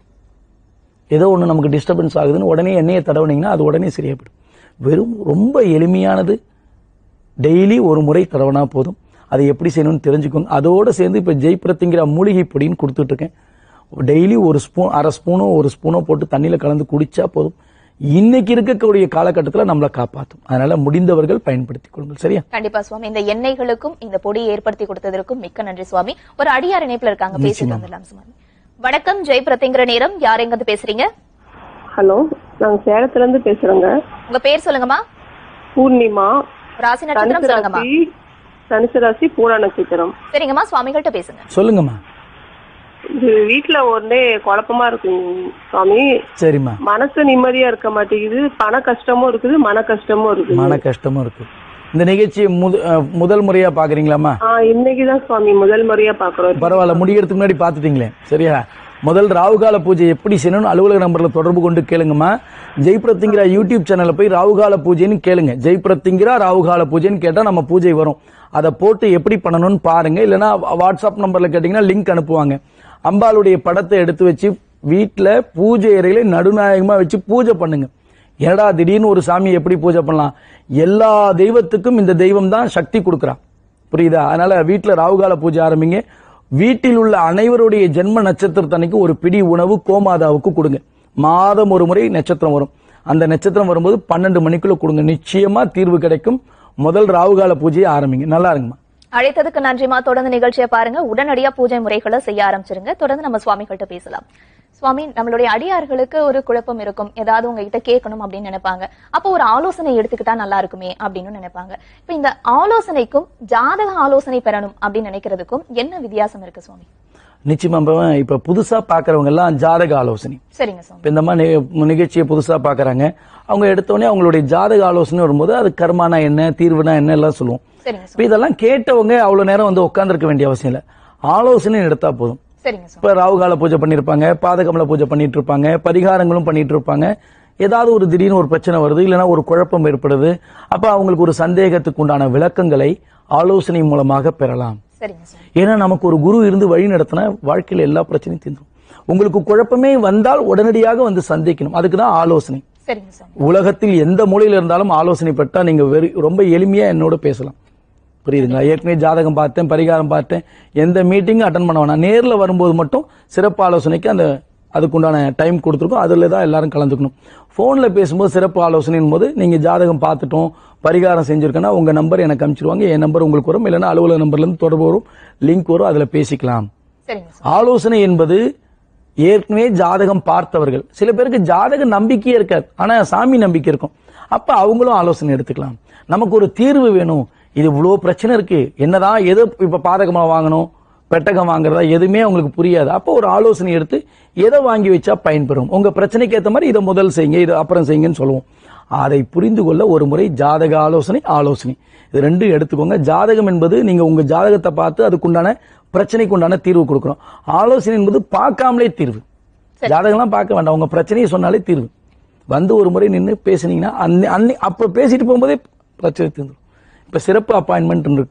Speaker 3: ஏதோ ஒன்று நமக்கு டிஸ்டர்பன்ஸ் ஆகுதுன்னு உடனே எண்ணெயை தடவுனீங்கன்னா அது உடனே சரியாயிடும் வெறும் ரொம்ப எளிமையானது டெய்லி ஒரு முறை தடவனா போதும் அதை எப்படி செய்யணும்னு தெரிஞ்சுக்கோங்க அதோட சேர்ந்து இப்போ ஜெய்பிரத்திங்கிற மூலிகை பொடின்னு கொடுத்துட்டு இருக்கேன் டெய்லி ஒரு ஸ்பூன் அரை ஸ்பூனோ ஒரு ஸ்பூனோ போட்டு தண்ணியில கலந்து குடிச்சா போதும் இன்னைக்கு இருக்கக்கூடிய காலகட்டத்தில் நம்மளை காப்பாற்றும் அதனால முடிந்தவர்கள் பயன்படுத்திக் கொள்ளுங்கள் சரியா
Speaker 2: கண்டிப்பா சுவாமி இந்த எண்ணெய்களுக்கும் இந்த பொடியை ஏற்படுத்தி கொடுத்ததற்கும் மிக்க நன்றி சுவாமி ஒரு அடியார் இணைப்புல இருக்காங்க பேசிட்டு வந்துடலாம் சுவாமி வணக்கம் ஜெய் பிரதிங்கிற நேரம் யார் எங்க இருந்து பேசுறீங்க
Speaker 9: ஹலோ நாங்க சேலத்துல இருந்து பேசுறோங்க
Speaker 2: உங்க பேர் சொல்லுங்கம்மா
Speaker 9: பூர்ணிமா
Speaker 2: ராசி நட்சத்திரம்
Speaker 9: தனுசு
Speaker 2: சொல்லுங்கம்மா
Speaker 9: ராசி தனுசு ராசி பூரா நட்சத்திரம்
Speaker 2: சரிங்கம்மா சுவாமிகள்ட்ட பேசுங்க
Speaker 3: சொல்லுங்கம்மா
Speaker 9: இது வீட்டுல ஒரே குழப்பமா இருக்குங்க சுவாமி
Speaker 3: சரிம்மா
Speaker 9: மனசு நிம்மதியா இருக்க மாட்டேங்குது பண கஷ்டமும் இருக்குது மன கஷ்டமும் இருக்குது
Speaker 3: மன கஷ்டமும் இருக்கு இந்த நிகழ்ச்சியை முத- அஹ், முதல் முறையா பாக்குறீங்களாம்மா
Speaker 9: ஆஹ் இன்னைக்குதான் சுவாமி முதல் முறையா பாக்குறோம்
Speaker 3: பரவாயில்ல முடியறதுக்கு முன்னாடி பார்த்துட்டீங்களே சரியா முதல் ராவுகால பூஜை எப்படி செய்யணும்னு அலுவலக நம்பர்ல தொடர்பு கொண்டு கேளுங்கம்மா ஜெய்பிரத்திங்கிற யூடியூப் சேனல்ல போய் ராவுகால பூஜைன்னு கேளுங்க ஜெய்பிரத்திங்கிரா ராவுகால பூஜைன்னு கேட்டா நம்ம பூஜை வரும் அதை போட்டு எப்படி பண்ணணும்னு பாருங்க இல்லைன்னா வாட்ஸ்அப் நம்பர்ல கேட்டீங்கன்னா லிங்க் அனுப்புவாங்க அம்பாளுடைய படத்தை எடுத்து வச்சு வீட்டுல பூஜை அறையில நடுநாயகமா வச்சு பூஜை பண்ணுங்க ஏடா திடீர்னு ஒரு சாமி எப்படி பூஜை பண்ணலாம் எல்லா தெய்வத்துக்கும் இந்த தெய்வம் தான் சக்தி கொடுக்குறா புரியுதா அதனால வீட்டுல ராவுகால பூஜை ஆரம்பிங்க வீட்டில் உள்ள அனைவருடைய ஜென்ம நட்சத்திரத்தன்னைக்கு ஒரு பிடி உணவு கோமாதாவுக்கு கொடுங்க மாதம் ஒரு முறை நட்சத்திரம் வரும் அந்த நட்சத்திரம் வரும்போது பன்னெண்டு மணிக்குள்ள கொடுங்க நிச்சயமா தீர்வு கிடைக்கும் முதல் ராவுகால பூஜையை ஆரம்பிங்க நல்லா இருங்கம்மா
Speaker 2: அழைத்ததுக்கு நன்றிமா தொடர்ந்து நிகழ்ச்சியை பாருங்க உடனடியா பூஜை முறைகளை செய்ய ஆரம்பிச்சிருங்க தொடர்ந்து நம்ம சுவாமிகள்ட்ட பேசலாம் சுவாமி நம்மளுடைய அடியார்களுக்கு ஒரு குழப்பம் இருக்கும் ஏதாவது உங்ககிட்ட கேட்கணும் அப்படின்னு நினைப்பாங்க அப்போ ஒரு ஆலோசனை எடுத்துக்கிட்டா நல்லா இருக்குமே அப்படின்னு நினைப்பாங்க இப்ப இந்த ஆலோசனைக்கும் ஜாதக ஆலோசனை பெறணும் அப்படின்னு நினைக்கிறதுக்கும் என்ன வித்தியாசம் இருக்கு சுவாமி
Speaker 3: நிச்சயமா இப்ப- இப்ப புதுசா பாக்குறவங்க எல்லாம் ஜாதக ஆலோசனை
Speaker 2: சரிங்க சுவாமி
Speaker 3: இப்ப இந்த மாதிரி நி- நிகழ்ச்சியை புதுசா பாக்குறாங்க அவங்க எடுத்தோடனே அவங்களுடைய ஜாதக ஆலோசனை வரும்போது அது கர்மானா என்ன தீர்வுனா என்ன எல்லாம் சொல்லுவோம்
Speaker 2: சரிங்க
Speaker 3: இப்ப இதெல்லாம் கேட்டவங்க அவ்வளவு நேரம் வந்து உட்கார்ந்திருக்க வேண்டிய அவசியம் இல்ல ஆலோசனை எடுத்தா போதும்
Speaker 2: சரிங்க சுவாமி
Speaker 3: இப்ப ராவுகால பூஜை பண்ணிருப்பாங்க பாதகமல பூஜை பண்ணிட்டு இருப்பாங்க பரிகாரங்களும் பண்ணிட்டு இருப்பாங்க ஏதாவது ஒரு திடீர்னு ஒரு பிரச்சனை வருது இல்லைன்னா ஒரு குழப்பம் ஏற்படுது அப்ப அவங்களுக்கு ஒரு சந்தேகத்துக்கு உண்டான விளக்கங்களை ஆலோசனை மூலமாக பெறலாம்
Speaker 2: சரிங்க சுவாமி
Speaker 3: ஏன்னா நமக்கு ஒரு குரு இருந்து வழி நடத்தினா வாழ்க்கையில எல்லா பிரச்சனையும் தீர்ந்துடும் உங்களுக்கு குழப்பமே வந்தால் உடனடியாக வந்து சந்திக்கணும் அதுக்கு தான் ஆலோசனை
Speaker 2: சரிங்க சுவாமி
Speaker 3: உலகத்தில் எந்த மூலையில இருந்தாலும் ஆலோசனை பெற்றா நீங்க வெறி- ரொம்ப எளிமையா என்னோட பேசலாம் புரியுதுங்களா ஏற்கனவே ஜாதகம் பார்த்தேன் பரிகாரம் பார்த்தேன் எந்த மீட்டிங்கும் அட்டன் பண்ண வேணாம் நேர்ல வரும்போது மட்டும் சிறப்பு ஆலோசனைக்கு அந்த அதுக்குண்டான டைம் கொடுத்துருக்கோம் அதில் தான் எல்லாரும் கலந்துக்கணும் ஃபோனில் பேசும்போது சிறப்பு ஆலோசனையின் போது நீங்கள் ஜாதகம் பார்த்துட்டோம் பரிகாரம் செஞ்சுருக்கேன்னா உங்கள் நம்பர் எனக்கு அனுப்பிச்சிருவாங்க என் நம்பர் உங்களுக்கு வரும் இல்லைன்னா அலுவலக நம்பர்லேருந்து தொடர்பு வரும் லிங்க் வரும் அதில் பேசிக்கலாம்
Speaker 2: சரிங்க சுவாமி
Speaker 3: ஆலோசனை என்பது ஏற்கனவே ஜாதகம் பார்த்தவர்கள் சில பேருக்கு ஜாதக நம்பிக்கையே இருக்காது ஆனா சாமி நம்பிக்கை இருக்கும் அப்ப அவங்களும் ஆலோசனை எடுத்துக்கலாம் நமக்கு ஒரு தீர்வு வேணும் இது இவ்வளவு பிரச்சனை இருக்கு என்னதான் எது இப்ப பாதகமா வாங்கணும் பெட்டகம் வாங்குறதா எதுவுமே அவங்களுக்கு புரியாது அப்போ ஒரு ஆலோசனை எடுத்து எதை வாங்கி வச்சா பயன்பெறும் உங்க பிரச்சனைக்கு ஏத்த மாதிரி இதை முதல் செய்யுங்க இதை அப்புறம் செய்யுங்கன்னு சொல்லுவோம் அதை புரிந்து கொள்ள ஒரு முறை ஜாதக ஆலோசனை ஆலோசனை இது ரெண்டும் எடுத்துக்கோங்க ஜாதகம் என்பது நீங்க உங்க ஜாதகத்தை பார்த்து அதுக்குண்டான பிரச்சனைக்கு உண்டான தீர்வு கொடுக்குறோம் ஆலோசனை என்பது பார்க்காமலே தீர்வு ஜாதகம்லாம் பார்க்க வேண்டாம் உங்க பிரச்சனையை சொன்னாலே தீர்வு வந்து ஒரு முறை நின்று பேசுனீங்கன்னா அன்னை அன்னை அப்போ பேசிட்டு போகும்போதே பிரச்சனை தீர்ந்துடும் இப்போ சிறப்பு அப்பாயின்மெண்ட் இருக்கு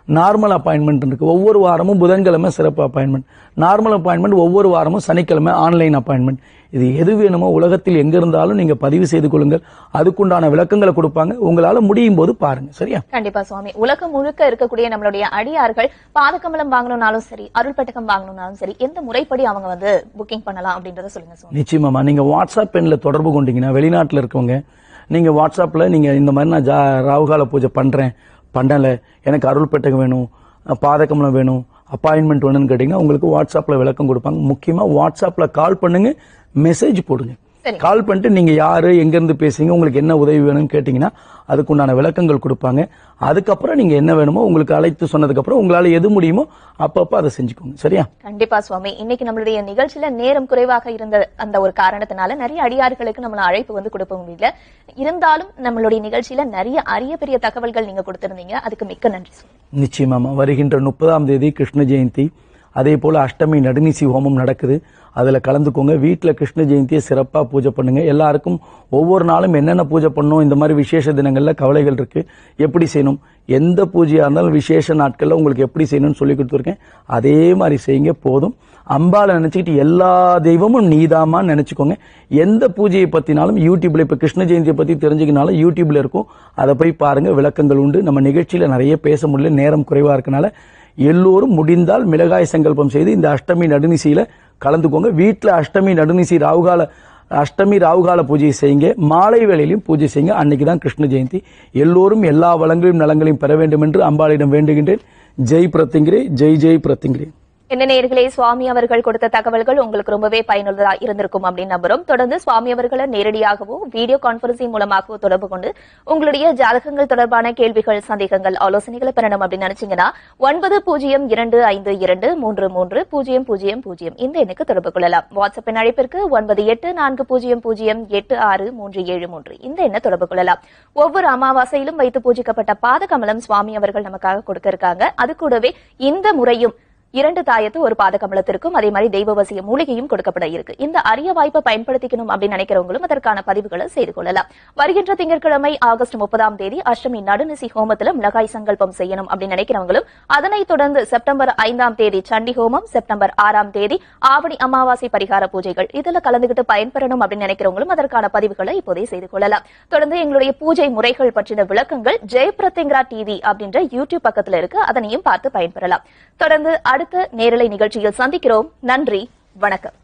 Speaker 3: நார்மல் அப்பாயின்மெண்ட் இருக்கு ஒவ்வொரு வாரமும் புதன்கிழமை சிறப்பு அப்பாயின்மெண்ட் நார்மல் அப்பாயின்மெண்ட் ஒவ்வொரு வாரமும் சனிக்கிழமை ஆன்லைன் அப்பாயின்மெண்ட் இது எது வேணுமோ உலகத்தில் எங்க இருந்தாலும் நீங்க பதிவு செய்து கொள்ளுங்கள் அதுக்குண்டான விளக்கங்களை கொடுப்பாங்க உங்களால முடியும் போது பாருங்க சரியா
Speaker 2: கண்டிப்பா சுவாமி உலகம் முழுக்க இருக்கக்கூடிய நம்மளுடைய அடியார்கள் பாதகமலம் வாங்கணும்னாலும் சரி அருள் பெட்டகம் வாங்கணும்னாலும் சரி எந்த முறைப்படி அவங்க வந்து புக்கிங் பண்ணலாம் அப்படின்றத சொல்லுங்க சுவாமி
Speaker 3: நிச்சயமாமா நீங்க வாட்ஸ்அப் எண்ணில் தொடர்பு கொண்டீங்கன்னா வெளிநாட்டில் இருக்கவங்க நீங்க வாட்ஸ்அப்ல நீங்க இந்த மாதிரி நான் ஜா ராகுகால பூஜை பண்றேன் பண்ணல எனக்கு அருள் பெட்டகம் வேணும் அஹ் பாதகமலம் வேணும் அப்பாயின்மெண்ட் வேணும்னு கேட்டீங்கன்னா உங்களுக்கு வாட்ஸ்அப்ல விளக்கம் கொடுப்பாங்க முக்கியமா வாட்ஸ்அப்ல கால் பண்ணுங்க மெசேஜ் போடுங்க
Speaker 2: சரி.
Speaker 3: கால் பண்ணிட்டு நீங்க யாரு எங்க இருந்து பேசுறீங்க உங்களுக்கு என்ன உதவி வேணும்னு கேட்டீங்கன்னா அதுக்குண்டான விளக்கங்கள் கொடுப்பாங்க அதுக்கப்புறம் நீங்க என்ன வேணுமோ உங்களுக்கு அழைத்து சொன்னதுக்கு அப்புறம் உங்களால எது முடியுமோ அப்பப்ப அதை செஞ்சுக்கோங்க சரியா
Speaker 2: கண்டிப்பா சுவாமி இன்னைக்கு நம்மளுடைய நிகழ்ச்சியில நேரம் குறைவாக இருந்த அந்த ஒரு காரணத்தினால நிறைய அடியார்களுக்கு நம்மள அழைப்பு வந்து கொடுக்க முடியல இருந்தாலும் நம்மளுடைய நிகழ்ச்சியில நிறைய அரிய பெரிய தகவல்கள் நீங்க கொடுத்திருந்தீங்க அதுக்கு மிக்க நன்றி சுவாமி
Speaker 3: நிச்சயமாமா வருகின்ற முப்பதாம் தேதி கிருஷ்ண ஜெயந்தி அதே போல அஷ்டமி நடுநிசி ஹோமம் நடக்குது அதுல கலந்துக்கோங்க வீட்ல கிருஷ்ண ஜெயந்தியை சிறப்பா பூஜை பண்ணுங்க எல்லாருக்கும் ஒவ்வொரு நாளும் என்னென்ன பூஜை பண்ணணும் இந்த மாதிரி விசேஷ தினங்கள்ல கவலைகள் இருக்கு எப்படி செய்யணும் எந்த பூஜையா இருந்தாலும் விசேஷ நாட்கள்ல உங்களுக்கு எப்படி செய்யணும்னு சொல்லி கொடுத்துருக்கேன் அதே மாதிரி செய்யுங்க போதும் அம்பாளை நினைச்சுக்கிட்டு எல்லா தெய்வமும் நீதாமான்னு நினைச்சுக்கோங்க எந்த பூஜையை பத்தினாலும் யூடியூப்ல இப்ப கிருஷ்ண ஜெயந்தியை பத்தி தெரிஞ்சுக்கினாலும் யூடியூப்ல இருக்கும் அதை போய் பாருங்க விளக்கங்கள் உண்டு நம்ம நிகழ்ச்சியில நிறைய பேச முடியல நேரம் குறைவா இருக்கனால எல்லோரும் முடிந்தால் மிளகாய் சங்கல்பம் செய்து இந்த அஷ்டமி நடுநிசியில கலந்துக்கோங்க வீட்ல அஷ்டமி நடுநிசி ராவுகால அஷ்டமி ராவுகால பூஜை செய்யுங்க மாலை வேளையிலும் பூஜை செய்யுங்க அன்னைக்கு தான் கிருஷ்ண ஜெயந்தி எல்லோரும் எல்லா வளங்களையும் நலங்களையும் பெற வேண்டும் என்று அம்பாளிடம் வேண்டுகின்றேன் ஜெய் பிரத்திங்கிரே ஜெய் ஜெய் பிரத்திங்கிரே
Speaker 2: என்ன நேயர்களே சுவாமி அவர்கள் கொடுத்த தகவல்கள் உங்களுக்கு ரொம்பவே பயனுள்ளதா இருந்திருக்கும் அப்படின்னு நம்புறோம் தொடர்ந்து சுவாமி அவர்களை நேரடியாகவோ வீடியோ கான்பரன்சிங் மூலமாகவோ தொடர்பு கொண்டு உங்களுடைய ஜாதகங்கள் தொடர்பான கேள்விகள் சந்தேகங்கள் ஆலோசனைகளை பெறணும் அப்படின்னு நினைச்சீங்கன்னா ஒன்பது பூஜ்ஜியம் இரண்டு ஐந்து இரண்டு மூன்று மூன்று பூஜ்ஜியம் பூஜ்ஜியம் பூஜ்ஜியம் இந்த எண்ணுக்கு தொடர்பு கொள்ளலாம் வாட்ஸ்அப்பின் அழைப்பிற்கு ஒன்பது எட்டு நான்கு பூஜ்ஜியம் பூஜ்ஜியம் எட்டு ஆறு மூன்று ஏழு மூன்று இந்த எண்ணை தொடர்பு கொள்ளலாம் ஒவ்வொரு அமாவாசையிலும் வைத்து பூஜிக்கப்பட்ட பாதகமலம் சுவாமி அவர்கள் நமக்காக கொடுக்க இருக்காங்க அது கூடவே இந்த முறையும் இரண்டு தாயத்து ஒரு பாதகமலத்திற்கும் அதே மாதிரி தெய்வவசிய மூலிகையும் கொடுக்கப்பட இருக்கு இந்த அரிய வாய்ப்பை பயன்படுத்திக்கணும் அப்படின்னு நினைக்கிறவங்களும் அதற்கான பதிவுகளை செய்து கொள்ளலாம் வருகின்ற திங்கட்கிழமை ஆகஸ்ட் முப்பதாம் தேதி அஷ்டமி நடுநிசி ஹோமத்துல மிளகாய் சங்கல்பம் செய்யணும் அப்படின்னு நினைக்கிறவங்களும் அதனைத் தொடர்ந்து செப்டம்பர் ஐந்தாம் தேதி சண்டி ஹோமம் செப்டம்பர் ஆறாம் தேதி ஆவணி அமாவாசை பரிகார பூஜைகள் இதுல கலந்துகிட்டு பயன்பெறணும் அப்படின்னு நினைக்கிறவங்களும் அதற்கான பதிவுகளை இப்போதே செய்து கொள்ளலாம் தொடர்ந்து எங்களுடைய பூஜை முறைகள் பற்றின விளக்கங்கள் ஜெய் பிரத்யங்கரா டிவி அப்படின்ற யூடியூப் பக்கத்துல இருக்கு அதனையும் பார்த்து பயன்பெறலாம் தொடர்ந்து அடுத்த நேரலை நிகழ்ச்சியில் சந்திக்கிறோம் நன்றி வணக்கம்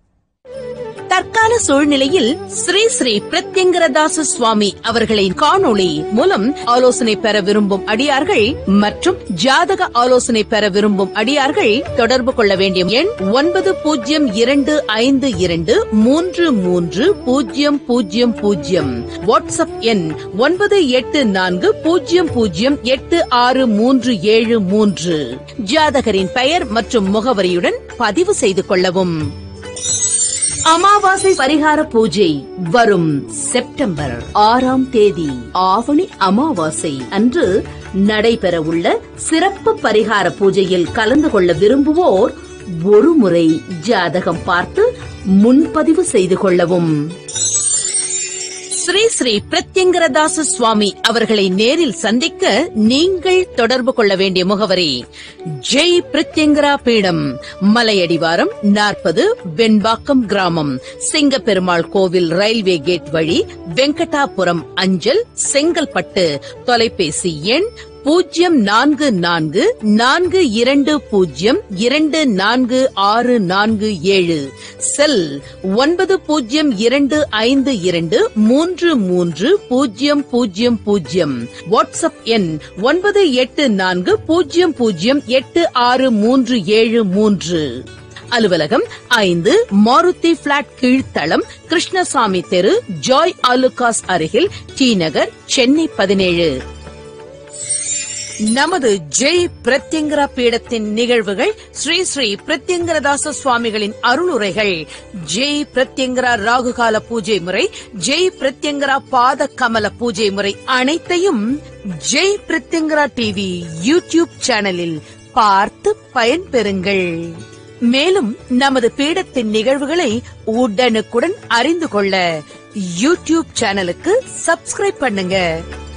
Speaker 1: தற்கால சூழ்நிலையில் ஸ்ரீ ஸ்ரீ பிரத்யங்கரதாச சுவாமி அவர்களின் காணொளி மூலம் ஆலோசனை பெற விரும்பும் அடியார்கள் மற்றும் ஜாதக ஆலோசனை பெற விரும்பும் அடியார்கள் தொடர்பு கொள்ள வேண்டிய எண் ஒன்பது பூஜ்ஜியம் இரண்டு ஐந்து இரண்டு மூன்று மூன்று பூஜ்ஜியம் பூஜ்ஜியம் பூஜ்ஜியம் வாட்ஸ்அப் எண் ஒன்பது எட்டு நான்கு பூஜ்ஜியம் பூஜ்ஜியம் எட்டு ஆறு மூன்று ஏழு மூன்று ஜாதகரின் பெயர் மற்றும் முகவரியுடன் பதிவு செய்து கொள்ளவும் அமாவாசை பரிகார பூஜை வரும் செப்டம்பர் ஆறாம் தேதி ஆவணி அமாவாசை அன்று நடைபெறவுள்ள சிறப்பு பரிகார பூஜையில் கலந்து கொள்ள விரும்புவோர் ஒருமுறை ஜாதகம் பார்த்து முன்பதிவு செய்து கொள்ளவும் ஸ்ரீ ஸ்ரீ பிரத்யங்கரதாச சுவாமி அவர்களை நேரில் சந்திக்க நீங்கள் தொடர்பு கொள்ள வேண்டிய முகவரி ஜெய் பிரத்யங்கரா பீடம் மலையடிவாரம் நாற்பது வெண்பாக்கம் கிராமம் சிங்கப்பெருமாள் கோவில் ரயில்வே கேட் வழி வெங்கடாபுரம் அஞ்சல் செங்கல்பட்டு தொலைபேசி எண் பூஜ்ஜியம் நான்கு நான்கு நான்கு இரண்டு பூஜ்ஜியம் இரண்டு நான்கு ஆறு நான்கு ஏழு செல் ஒன்பது பூஜ்ஜியம் இரண்டு ஐந்து இரண்டு மூன்று மூன்று பூஜ்ஜியம் பூஜ்ஜியம் பூஜ்ஜியம் வாட்ஸ்அப் எண் ஒன்பது எட்டு நான்கு பூஜ்ஜியம் பூஜ்ஜியம் எட்டு ஆறு மூன்று ஏழு மூன்று அலுவலகம் ஐந்து மாருதி பிளாட் கீழ்த்தளம் கிருஷ்ணசாமி தெரு ஜாய் ஆலுகாஸ் அருகில் டி நகர் சென்னை பதினேழு நமது ஜெய் பிரத்யங்கரா பீடத்தின் நிகழ்வுகள் ஸ்ரீ ஸ்ரீ பிரத்யங்கரதாச சுவாமிகளின் அருளுரைகள் ஜெய் பிரத்யங்கரா ராகுகால பூஜை முறை ஜெய் பிரத்யங்கரா பாத கமல பூஜை முறை அனைத்தையும் ஜெய் பிரத்யங்கரா டிவி யூடியூப் சேனலில் பார்த்து பயன்பெறுங்கள் மேலும் நமது பீடத்தின் நிகழ்வுகளை உடனுக்குடன் அறிந்து கொள்ள யூடியூப் சேனலுக்கு சப்ஸ்கிரைப் பண்ணுங்க